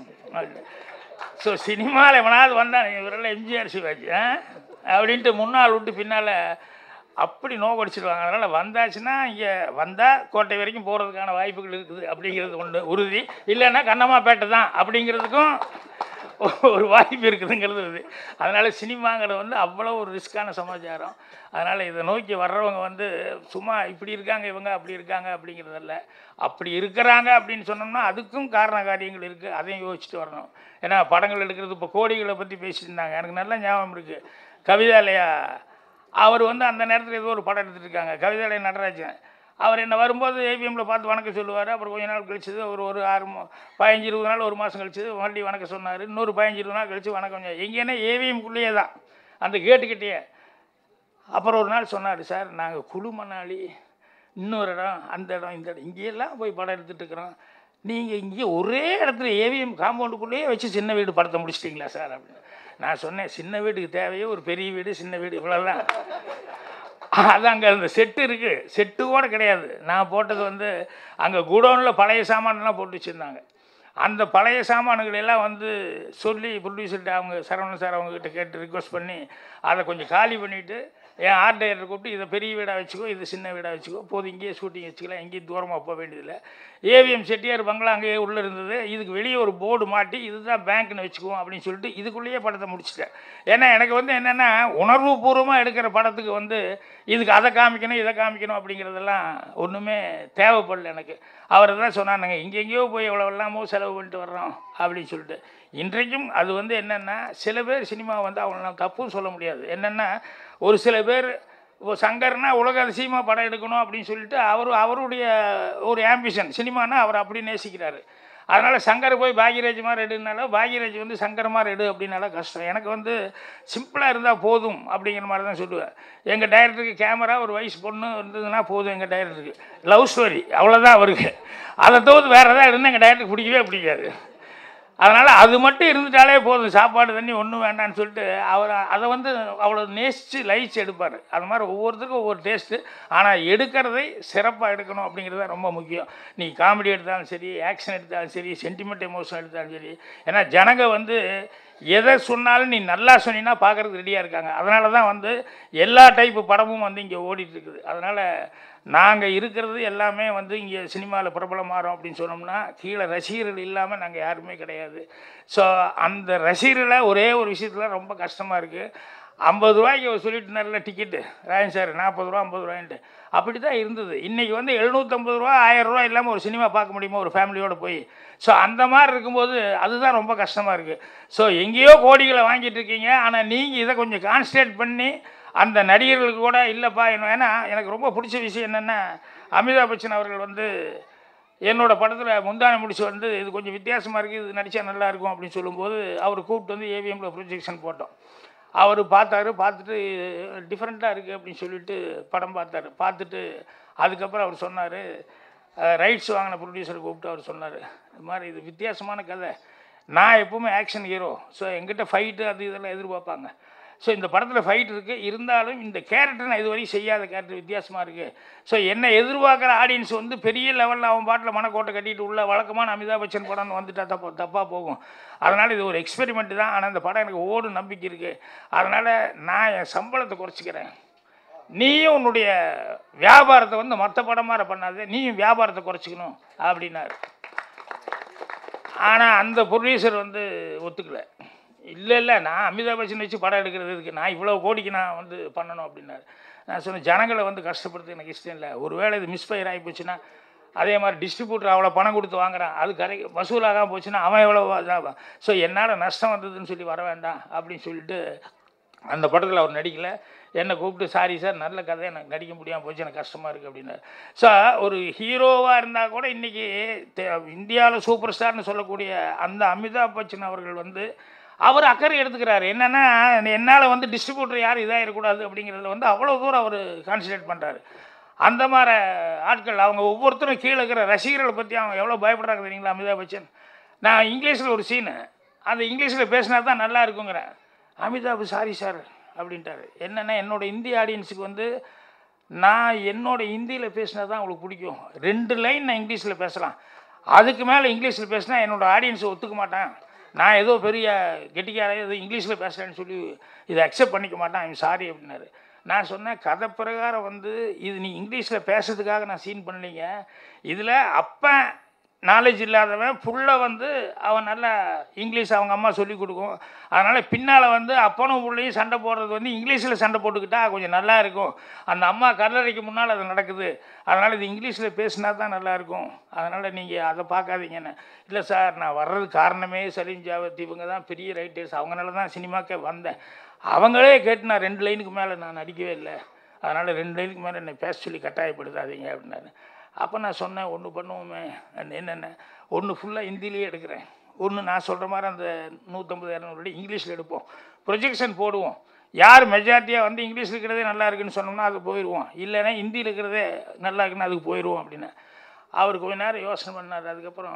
ஸோ சினிமாவில் எவனாவது வந்தான் இவரெல்லாம் எம்ஜிஆர் சிவாஜி ஆ? அப்படின்ட்டு முன்னால் விட்டு பின்னால் அப்படி நோக்கடிச்சிடுவாங்க அதனால் வந்தாச்சுன்னா இங்கே வந்தால் கோட்டை வரைக்கும் போகிறதுக்கான வாய்ப்புகள் இருக்குது அப்படிங்கிறது ஒன்று உறுதி இல்லைன்னா கண்ணம்மாப்பேட்டை தான் அப்படிங்கிறதுக்கும் ஒரு வாய்ப்பு இருக்குதுங்கிறது இது அதனால் சினிமாங்கிறது வந்து அவ்வளோ ஒரு ரிஸ்க்கான சமாச்சாரம் அதனால் இதை நோக்கி வர்றவங்க வந்து சும்மா இப்படி இருக்காங்க இவங்க அப்படி இருக்காங்க அப்படிங்கிறதில்ல அப்படி இருக்கிறாங்க அப்படின்னு சொன்னோம்னா அதுக்கும் காரண காரியங்கள் இருக்குது அதையும் யோசிச்சுட்டு வரணும் ஏன்னா படங்கள் எடுக்கிறது இப்போ கோடிகளை பற்றி பேசிட்டு இருந்தாங்க எனக்கு நல்ல ஞாபகம் இருக்குது கவிதாலயா அவர் வந்து அந்த நேரத்தில் ஏதோ ஒரு படம் எடுத்துட்டு இருக்காங்க கவிதாலய நடராஜன் அவர் என்ன வரும்போது ஏவிஎம்மில் பார்த்து வணக்கம் சொல்லுவார் அப்புறம் கொஞ்ச நாள் கழிச்சது ஒரு ஒரு ஆறு மா- பதினஞ்சு இருபது நாள் ஒரு மாதம் கழிச்சது மறுபடியும் வணக்கம் சொன்னார் இன்னொரு பதினஞ்சு இருபது நாள் கழிச்சு வணக்கம் எங்கேன்னா ஏவிஎம்குள்ளேயே தான் அந்த கேட்டுக்கிட்டேயே அப்புறம் ஒரு நாள் சொன்னார் சார் நாங்கள் குழு மணாலி இன்னொரு இடம் அந்த இடம் இந்த இடம் இங்கேயெல்லாம் போய் படம் எடுத்துகிட்டு இருக்கிறோம் நீங்கள் இங்கே ஒரே இடத்துல ஏவிஎம் காம்பவுண்டுக்குள்ளேயே வச்சு சின்ன வீடு படத்தை முடிச்சிட்டிங்களா சார் அப்படின்னு நான் சொன்னேன் சின்ன வீட்டுக்கு தேவையே ஒரு பெரிய வீடு சின்ன வீடு இவ்வளோதான் அது அங்கே அந்த செட்டு இருக்குது செட்டு கூட கிடையாது நான் போட்டது வந்து அங்கே குடோனில் பழைய சாமான்லாம் போட்டு வச்சுருந்தாங்க அந்த பழைய சாமான்கள் எல்லாம் வந்து சொல்லி ப்ரொடியூசர்கிட்ட அவங்க சரவணன் சார் அவங்கக்கிட்ட கேட்டு ரிக்வஸ்ட் பண்ணி அதை கொஞ்சம் காலி பண்ணிவிட்டு என் ஆர்ட் டைரக்டர் கூப்பிட்டு இதை பெரிய வீடாக வச்சுக்கோ இது சின்ன வீடாக வச்சுக்கோ போது இங்கேயே ஷூட்டிங் வச்சுக்கலாம் எங்கேயும் தூரமாக போக வேண்டியதில்லை ஏவிஎம் செட்டியார் பங்களா அங்கேயே உள்ளே இருந்தது இதுக்கு வெளியே ஒரு போர்டு மாட்டி இதுதான் பேங்க்னு வச்சுக்குவோம் அப்படின்னு சொல்லிட்டு இதுக்குள்ளேயே படத்தை முடிச்சிட்டேன் ஏன்னா எனக்கு வந்து என்னென்னா உணர்வுபூர்வமாக எடுக்கிற படத்துக்கு வந்து இதுக்கு அதை காமிக்கணும் இதை காமிக்கணும் அப்படிங்கிறதெல்லாம் ஒன்றுமே தேவைப்படல எனக்கு அவர் தான் சொன்னானுங்க இங்கெங்கேயோ போய் எவ்வளோ எல்லாமோ செலவு பண்ணிட்டு வர்றோம் அப்படின்னு சொல்லிட்டு இன்றைக்கும் அது வந்து என்னென்னா சில பேர் சினிமா வந்து அவங்கள நான் தப்பும் சொல்ல முடியாது என்னென்னா ஒரு சில பேர் இப்போ சங்கர்னா உலக அதிசயமாக படம் எடுக்கணும் அப்படின்னு சொல்லிட்டு அவர் அவருடைய ஒரு ஆம்பிஷன் சினிமானா அவர் அப்படி நேசிக்கிறாரு அதனால் சங்கர் போய் பாக்யராஜ் மாதிரி எடுனாலும் பாக்யராஜ் வந்து சங்கர் மாதிரி எடு அப்படின்னால கஷ்டம் எனக்கு வந்து சிம்பிளாக இருந்தால் போதும் அப்படிங்கிற மாதிரி தான் சொல்லுவேன் எங்கள் டைரக்டருக்கு கேமரா ஒரு வயசு பொண்ணு இருந்ததுன்னா போதும் எங்கள் டைரக்டருக்கு லவ் ஸ்டோரி அவ்வளோதான் அவருக்கு அதை தவிர்த்து வேறு எதாவது இருந்தால் எங்கள் டைரக்டருக்கு பிடிக்கவே பிடிக்காது அதனால் அது மட்டும் இருந்துட்டாலே போதும் சாப்பாடு தண்ணி ஒன்றும் வேண்டாம்னு சொல்லிட்டு அவர் அதை வந்து அவ்வளோ நேசித்து லயிச்சு எடுப்பார் அது மாதிரி ஒவ்வொருத்தருக்கும் ஒவ்வொரு டேஸ்ட்டு ஆனால் எடுக்கிறதை சிறப்பாக எடுக்கணும் அப்படிங்கிறது தான் ரொம்ப முக்கியம் நீ காமெடி எடுத்தாலும் சரி ஆக்ஷன் எடுத்தாலும் சரி சென்டிமெண்ட் எமோஷன் எடுத்தாலும் சரி ஏன்னா ஜனங்க வந்து எதை சொன்னாலும் நீ நல்லா சொன்னீங்கன்னா பார்க்குறதுக்கு ரெடியாக இருக்காங்க அதனால தான் வந்து எல்லா டைப்பு படமும் வந்து இங்கே ஓடிட்டு இருக்குது அதனால் நாங்கள் இருக்கிறது எல்லாமே வந்து இங்கே சினிமாவில் பிரபலமாகிறோம் அப்படின்னு சொன்னோம்னா கீழே ரசிகர்கள் இல்லாமல் நாங்கள் யாருமே கிடையாது ஸோ அந்த ரசிகர்களை ஒரே ஒரு விஷயத்தில் ரொம்ப கஷ்டமாக இருக்குது ஐம்பது ரூபாய்க்கு அவர் சொல்லிட்டு நல்ல டிக்கெட்டு ராயன் சார் நாற்பது ரூபா ஐம்பது ரூபான்ட்டு அப்படி தான் இருந்தது இன்றைக்கி வந்து எழுநூற்றம்பது ரூபா ஆயிரம் ரூபா இல்லாமல் ஒரு சினிமா பார்க்க முடியுமா ஒரு ஃபேமிலியோடு போய் ஸோ அந்த மாதிரி இருக்கும்போது அதுதான் ரொம்ப கஷ்டமாக இருக்குது ஸோ எங்கேயோ கோடிகளை வாங்கிட்டு இருக்கீங்க ஆனால் நீங்கள் இதை கொஞ்சம் கான்சன்ட்ரேட் பண்ணி அந்த நடிகர்களுக்கு கூட இல்லைப்பா என்ன ஏன்னா எனக்கு ரொம்ப பிடிச்ச விஷயம் என்னென்னா அமிதாப் பச்சன் அவர்கள் வந்து என்னோட படத்தில் முந்தானை முடிச்சு வந்து இது கொஞ்சம் வித்தியாசமாக இருக்குது இது நடித்தா நல்லா இருக்கும் அப்படின்னு சொல்லும்போது அவர் கூப்பிட்டு வந்து ஏவிஎம்மில் ப்ரொஜெக்ஷன் போட்டோம் அவர் பார்த்தாரு பார்த்துட்டு டிஃப்ரெண்ட்டாக இருக்குது அப்படின்னு சொல்லிட்டு படம் பார்த்தாரு பார்த்துட்டு அதுக்கப்புறம் அவர் சொன்னார் ரைட்ஸ் வாங்கின ப்ரொடியூசர் கூப்பிட்டு அவர் சொன்னார் இது மாதிரி இது வித்தியாசமான கதை நான் எப்பவுமே ஆக்ஷன் ஹீரோ ஸோ எங்கிட்ட ஃபைட்டு அது இதெல்லாம் எதிர்பார்ப்பாங்க ஸோ இந்த படத்தில் ஃபைட் இருக்குது இருந்தாலும் இந்த கேரக்டர் நான் இதுவரையும் செய்யாத கேரக்டர் வித்தியாசமாக இருக்குது ஸோ என்னை எதிர்பார்க்குற ஆடியன்ஸ் வந்து பெரிய லெவலில் அவன் பாட்டில் மனக்கோட்டை கட்டிட்டு உள்ள வழக்கமான அமிதாப் பச்சன் படம்னு வந்துட்டா தப்பா தப்பாக போகும் அதனால் இது ஒரு எக்ஸ்பெரிமெண்ட் தான் ஆனால் இந்த படம் எனக்கு ஓடு நம்பிக்கை இருக்குது அதனால் நான் என் சம்பளத்தை குறைச்சிக்கிறேன் நீயும் உன்னுடைய வியாபாரத்தை வந்து மற்ற படம் மாதிரி பண்ணாத நீயும் வியாபாரத்தை குறைச்சிக்கணும் அப்படின்னாரு ஆனால் அந்த ப்ரொடியூசர் வந்து ஒத்துக்கல இல்லை இல்லை நான் அமிதாப் பச்சன் வச்சு படம் எடுக்கிறது இதுக்கு நான் இவ்வளோ கோடிக்கு நான் வந்து பண்ணணும் அப்படின்னாரு நான் சொன்னேன் ஜனங்களை வந்து கஷ்டப்படுறது எனக்கு இஷ்டம் இல்லை ஒருவேளை இது மிஸ்ஃபயர் ஆகி போச்சுன்னா அதே மாதிரி டிஸ்ட்ரிபியூட்டர் அவ்வளோ பணம் கொடுத்து வாங்குறான் அது கரை வசூலாகாம போச்சுன்னா அவன் எவ்வளோ இதாகும் ஸோ என்னால் நஷ்டம் வந்ததுன்னு சொல்லி வர வேண்டாம் அப்படின்னு சொல்லிட்டு அந்த படத்தில் அவர் நடிக்கல என்னை கூப்பிட்டு சாரி சார் நல்ல கதை எனக்கு நடிக்க முடியாமல் போச்சு எனக்கு கஷ்டமாக இருக்குது அப்படின்னாரு ஸோ ஒரு ஹீரோவாக இருந்தால் கூட இன்றைக்கி இந்தியாவில் சூப்பர் ஸ்டார்னு சொல்லக்கூடிய அந்த அமிதாப் பச்சன் அவர்கள் வந்து அவர் அக்கறை எடுத்துக்கிறாரு என்னென்னா என்னால் வந்து டிஸ்ட்ரிபியூட்டர் யாரும் இதாகிடக்கூடாது அப்படிங்கிறதுல வந்து அவ்வளோ தூரம் அவர் கான்சன்ட்ரேட் பண்ணுறாரு அந்த மாதிரி ஆட்கள் அவங்க ஒவ்வொருத்தரும் கீழே இருக்கிற ரசிகர்களை பற்றி அவங்க எவ்வளோ பயப்படுறாங்க தெரியுங்களா அமிதாப் பச்சன் நான் இங்கிலீஷில் ஒரு சீனு அந்த இங்கிலீஷில் பேசினா தான் நல்லா இருக்குங்கிறேன் அமிதாப் சாரி சார் அப்படின்ட்டாரு என்னென்னா என்னோட இந்திய ஆடியன்ஸுக்கு வந்து நான் என்னோட ஹிந்தியில் பேசினா தான் அவங்களுக்கு பிடிக்கும் ரெண்டு லைன் நான் இங்கிலீஷில் பேசலாம் அதுக்கு மேலே இங்கிலீஷில் பேசினா என்னோட ஆடியன்ஸை ஒத்துக்க மாட்டேன் நான் ஏதோ பெரிய கெட்டிக்கார ஏதோ இங்கிலீஷில் பேசுகிறேன்னு சொல்லி இதை அக்செப்ட் பண்ணிக்க மாட்டேன் ஐம் சாரி அப்படின்னாரு நான் சொன்னேன் கதை பிரகாரம் வந்து இது நீ இங்கிலீஷில் பேசுறதுக்காக நான் சீன் பண்ணலீங்க இதில் அப்போ நாலேஜ் இல்லாதவன் புள்ள வந்து அவன் நல்லா இங்கிலீஷ் அவங்க அம்மா சொல்லி கொடுக்கும் அதனால் பின்னால் வந்து அப்பனும் பிள்ளையும் சண்டை போடுறது வந்து இங்கிலீஷில் சண்டை போட்டுக்கிட்டா கொஞ்சம் நல்லா இருக்கும் அந்த அம்மா கல்லறைக்கு முன்னால் அது நடக்குது அதனால் இது இங்கிலீஷில் பேசினா தான் நல்லாயிருக்கும் அதனால் நீங்கள் அதை பார்க்காதீங்கன்னு இல்லை சார் நான் வர்றது காரணமே சலீம் ஜாவத் இவங்க தான் பெரிய ரைட்டர்ஸ் அவங்களால தான் சினிமாக்கே வந்தேன் அவங்களே கேட்டு நான் ரெண்டு லைனுக்கு மேலே நான் நடிக்கவே இல்லை அதனால் ரெண்டு லைனுக்கு மேலே என்னை பேச சொல்லி கட்டாயப்படுத்தாதீங்க அப்படின்னாரு அப்போ நான் சொன்னேன் ஒன்று பண்ணுவோமே என்னென்ன ஒன்று ஃபுல்லாக ஹிந்திலேயே எடுக்கிறேன் ஒன்று நான் சொல்கிற மாதிரி அந்த நூற்றம்பது இரநூறு இங்கிலீஷில் எடுப்போம் ப்ரொஜெக்ஷன் போடுவோம் யார் மெஜாரிட்டியாக வந்து இங்கிலீஷில் இருக்கிறதே நல்லா இருக்குன்னு சொன்னோம்னா அது போயிடுவோம் இல்லைன்னா ஹிந்தியில் இருக்கிறதே நல்லா இருக்குன்னு அதுக்கு போயிடுவோம் அப்படின்னு அவர் கொஞ்ச நேரம் யோசனை பண்ணார் அதுக்கப்புறம்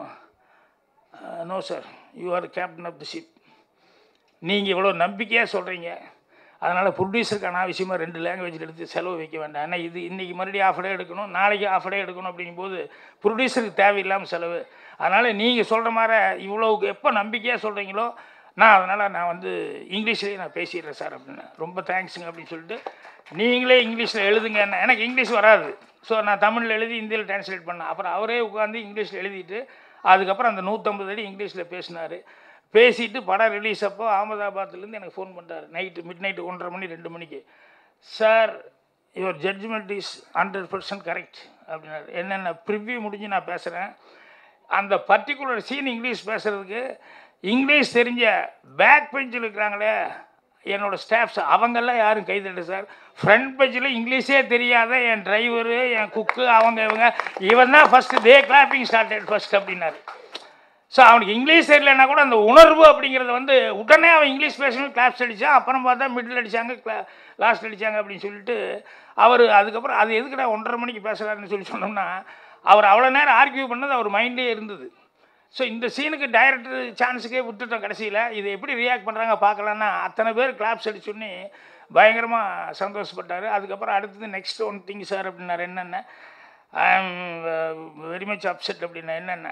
no sir you are captain of the ship நீங்கள் இவ்வளோ நம்பிக்கையாக சொல்கிறீங்க அதனால் ப்ரொடியூசருக்கு அனாவசியமாக ரெண்டு லாங்குவேஜில் எடுத்து செலவு வைக்க வேண்டாம் ஏன்னா இது இன்றைக்கி மறுபடியும் ஆஃப் டே எடுக்கணும் நாளைக்கு ஆஃப் டே எடுக்கணும் அப்படிங்கும்போது ப்ரொடியூசருக்கு தேவையில்லாமல் செலவு அதனால் நீங்கள் சொல்கிற மாதிரி இவ்வளோ எப்போ நம்பிக்கையாக சொல்கிறீங்களோ நான் அதனால் நான் வந்து இங்கிலீஷ்லேயே நான் பேசிடுறேன் சார் அப்படின்னு ரொம்ப தேங்க்ஸுங்க அப்படின்னு சொல்லிட்டு நீங்களே இங்கிலீஷில் எழுதுங்க என்ன எனக்கு இங்கிலீஷ் வராது ஸோ நான் தமிழில் எழுதி ஹிந்தியில் டிரான்ஸ்லேட் பண்ணேன் அப்புறம் அவரே உட்காந்து இங்கிலீஷில் எழுதிட்டு அதுக்கப்புறம் அந்த நூற்றம்பது அடி இங்கிலீஷில் பேசினார் பேசிட்டு படம் ரிலீஸ் அப்போ அகமதாபாத்லேருந்து எனக்கு ஃபோன் பண்ணுறாரு நைட்டு மிட் நைட்டு ஒன்றரை மணி ரெண்டு மணிக்கு sir your judgement is hundred percent correct அப்படின்னாரு என்னென்ன ப்ரிவ்யூ முடிஞ்சு நான் பேசுகிறேன் அந்த பர்டிகுலர் சீன் இங்கிலீஷ் பேசுகிறதுக்கு இங்கிலீஷ் தெரிஞ்ச பேக் பெஞ்சில் இருக்கிறாங்களே என்னோடய ஸ்டாஃப்ஸ் அவங்கெல்லாம் யாரும் கைதட்ட சார் ஃப்ரண்ட் பேஜில் இங்கிலீஷே தெரியாத என் டிரைவரு என் குக்கு அவங்க இவங்க இவன் தான் first they clapping started first அப்படின்னாரு ஸோ அவனுக்கு இங்கிலீஷ் தெரியலன்னா கூட அந்த உணர்வு அப்படிங்கிறது வந்து உடனே அவன் இங்கிலீஷ் பேசணும் கிளாப்ஸ் அடித்தான் அப்புறம் பார்த்தா மிடில் அடித்தாங்க கிளா லாஸ்ட் அடித்தாங்க அப்படின்னு சொல்லிட்டு அவர் அதுக்கப்புறம் அது எதுக்குடா ஒன்றரை மணிக்கு பேசுகிறாருன்னு சொல்லி சொன்னோம்னா அவர் அவ்வளோ நேரம் ஆர்கியூ பண்ணது அவர் மைண்டே இருந்தது ஸோ இந்த சீனுக்கு டைரக்டர் சான்ஸுக்கே விட்டுட்டோம் கடைசியில் இதை எப்படி ரியாக்ட் பண்ணுறாங்க பார்க்கலான்னா அத்தனை பேர் கிளாப்ஸ் அடிச்சோன்னே பயங்கரமாக சந்தோஷப்பட்டார் அதுக்கப்புறம் அடுத்தது நெக்ஸ்ட் ஒன் திங் சார் அப்படின்னாரு என்னென்ன ஐ ஆம் வெரி மச் அப்செட் அப்படின்னா என்னென்ன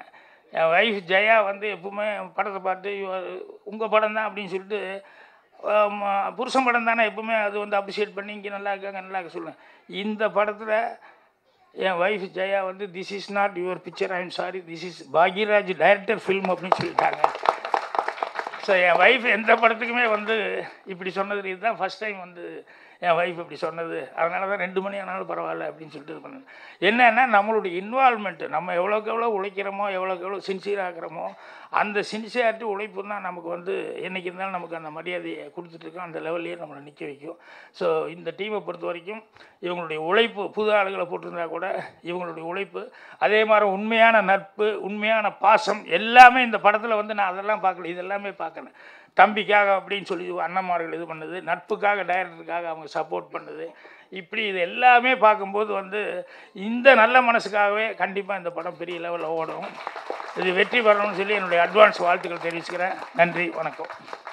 என் ஒய்ஃப் ஜெயா வந்து எப்பவுமே படத்தை பார்த்து உங்கள் படம் தான் அப்படின்னு சொல்லிட்டு ஆம், புருஷன் படம் தானே எப்பவுமே அது வந்து அப்ரிஷியேட் பண்ணி இங்கே நல்லா இருக்காங்க நல்லா இருக்க சொல்லுவேன் இந்த படத்தில் என் ஒய்ஃப் ஜெயா வந்து this is not your picture I am sorry this is Bhagyaraj director film அப்படின்னு சொல்லிட்டாங்க ஸோ என் ஒய்ஃப் எந்த படத்துக்குமே வந்து இப்படி சொன்னது இதுதான் ஃபஸ்ட் டைம் வந்து என் ஒய்ஃப் இப்படி சொன்னது அதனால தான் ரெண்டு மணி ஆனாலும் பரவாயில்ல அப்படின்னு சொல்லிட்டு இது பண்ணேன் என்னன்னா நம்மளுடைய இன்வால்மெண்ட்டு நம்ம எவ்வளோக்கு எவ்வளோ உழைக்கிறோமோ எவ்வளோக்கு எவ்வளோ சின்சியராக இருக்கிறோமோ அந்த சின்சியாரிட்டி உழைப்பு தான் நமக்கு வந்து என்றைக்கு இருந்தாலும் நமக்கு அந்த மரியாதையை கொடுத்துட்ருக்கோம் அந்த லெவல்லையே நம்மளை நிற்க வைக்கும் ஸோ இந்த டீமை பொறுத்த வரைக்கும் இவங்களுடைய உழைப்பு புது ஆளுகளை போட்டிருந்தா கூட இவங்களுடைய உழைப்பு அதே மாதிரி உண்மையான நட்பு உண்மையான பாசம் எல்லாமே இந்த படத்தில் வந்து நான் அதெல்லாம் பார்க்கல இதெல்லாமே பார்க்கணும் தம்பிக்காக அப்படின்னு சொல்லி அண்ணன்மார்கள் இது பண்ணுது நட்புக்காக டைரக்டருக்காக அவங்க சப்போர்ட் பண்ணுது இப்படி இது எல்லாமே பார்க்கும்போது வந்து இந்த நல்ல மனசுக்காகவே கண்டிப்பாக இந்த படம் பெரிய லெவலில் ஓடும் இது வெற்றி பெறணும்னு சொல்லி என்னுடைய அட்வான்ஸ் வாழ்த்துக்கள் தெரிவிச்சுக்கிறேன் நன்றி வணக்கம்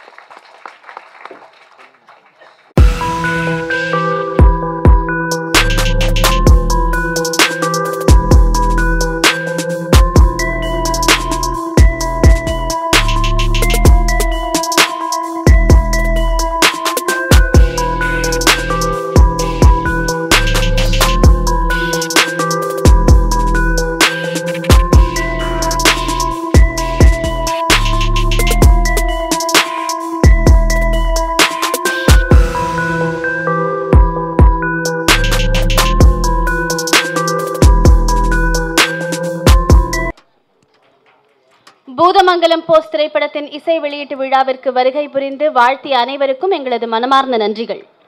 பூதமங்கலம் போஸ்ட் திரைப்படத்தின் இசை வெளியீட்டு விழாவிற்கு வருகை புரிந்து வாழ்த்திய அனைவருக்கும் எங்களது மனமார்ந்த நன்றிகள்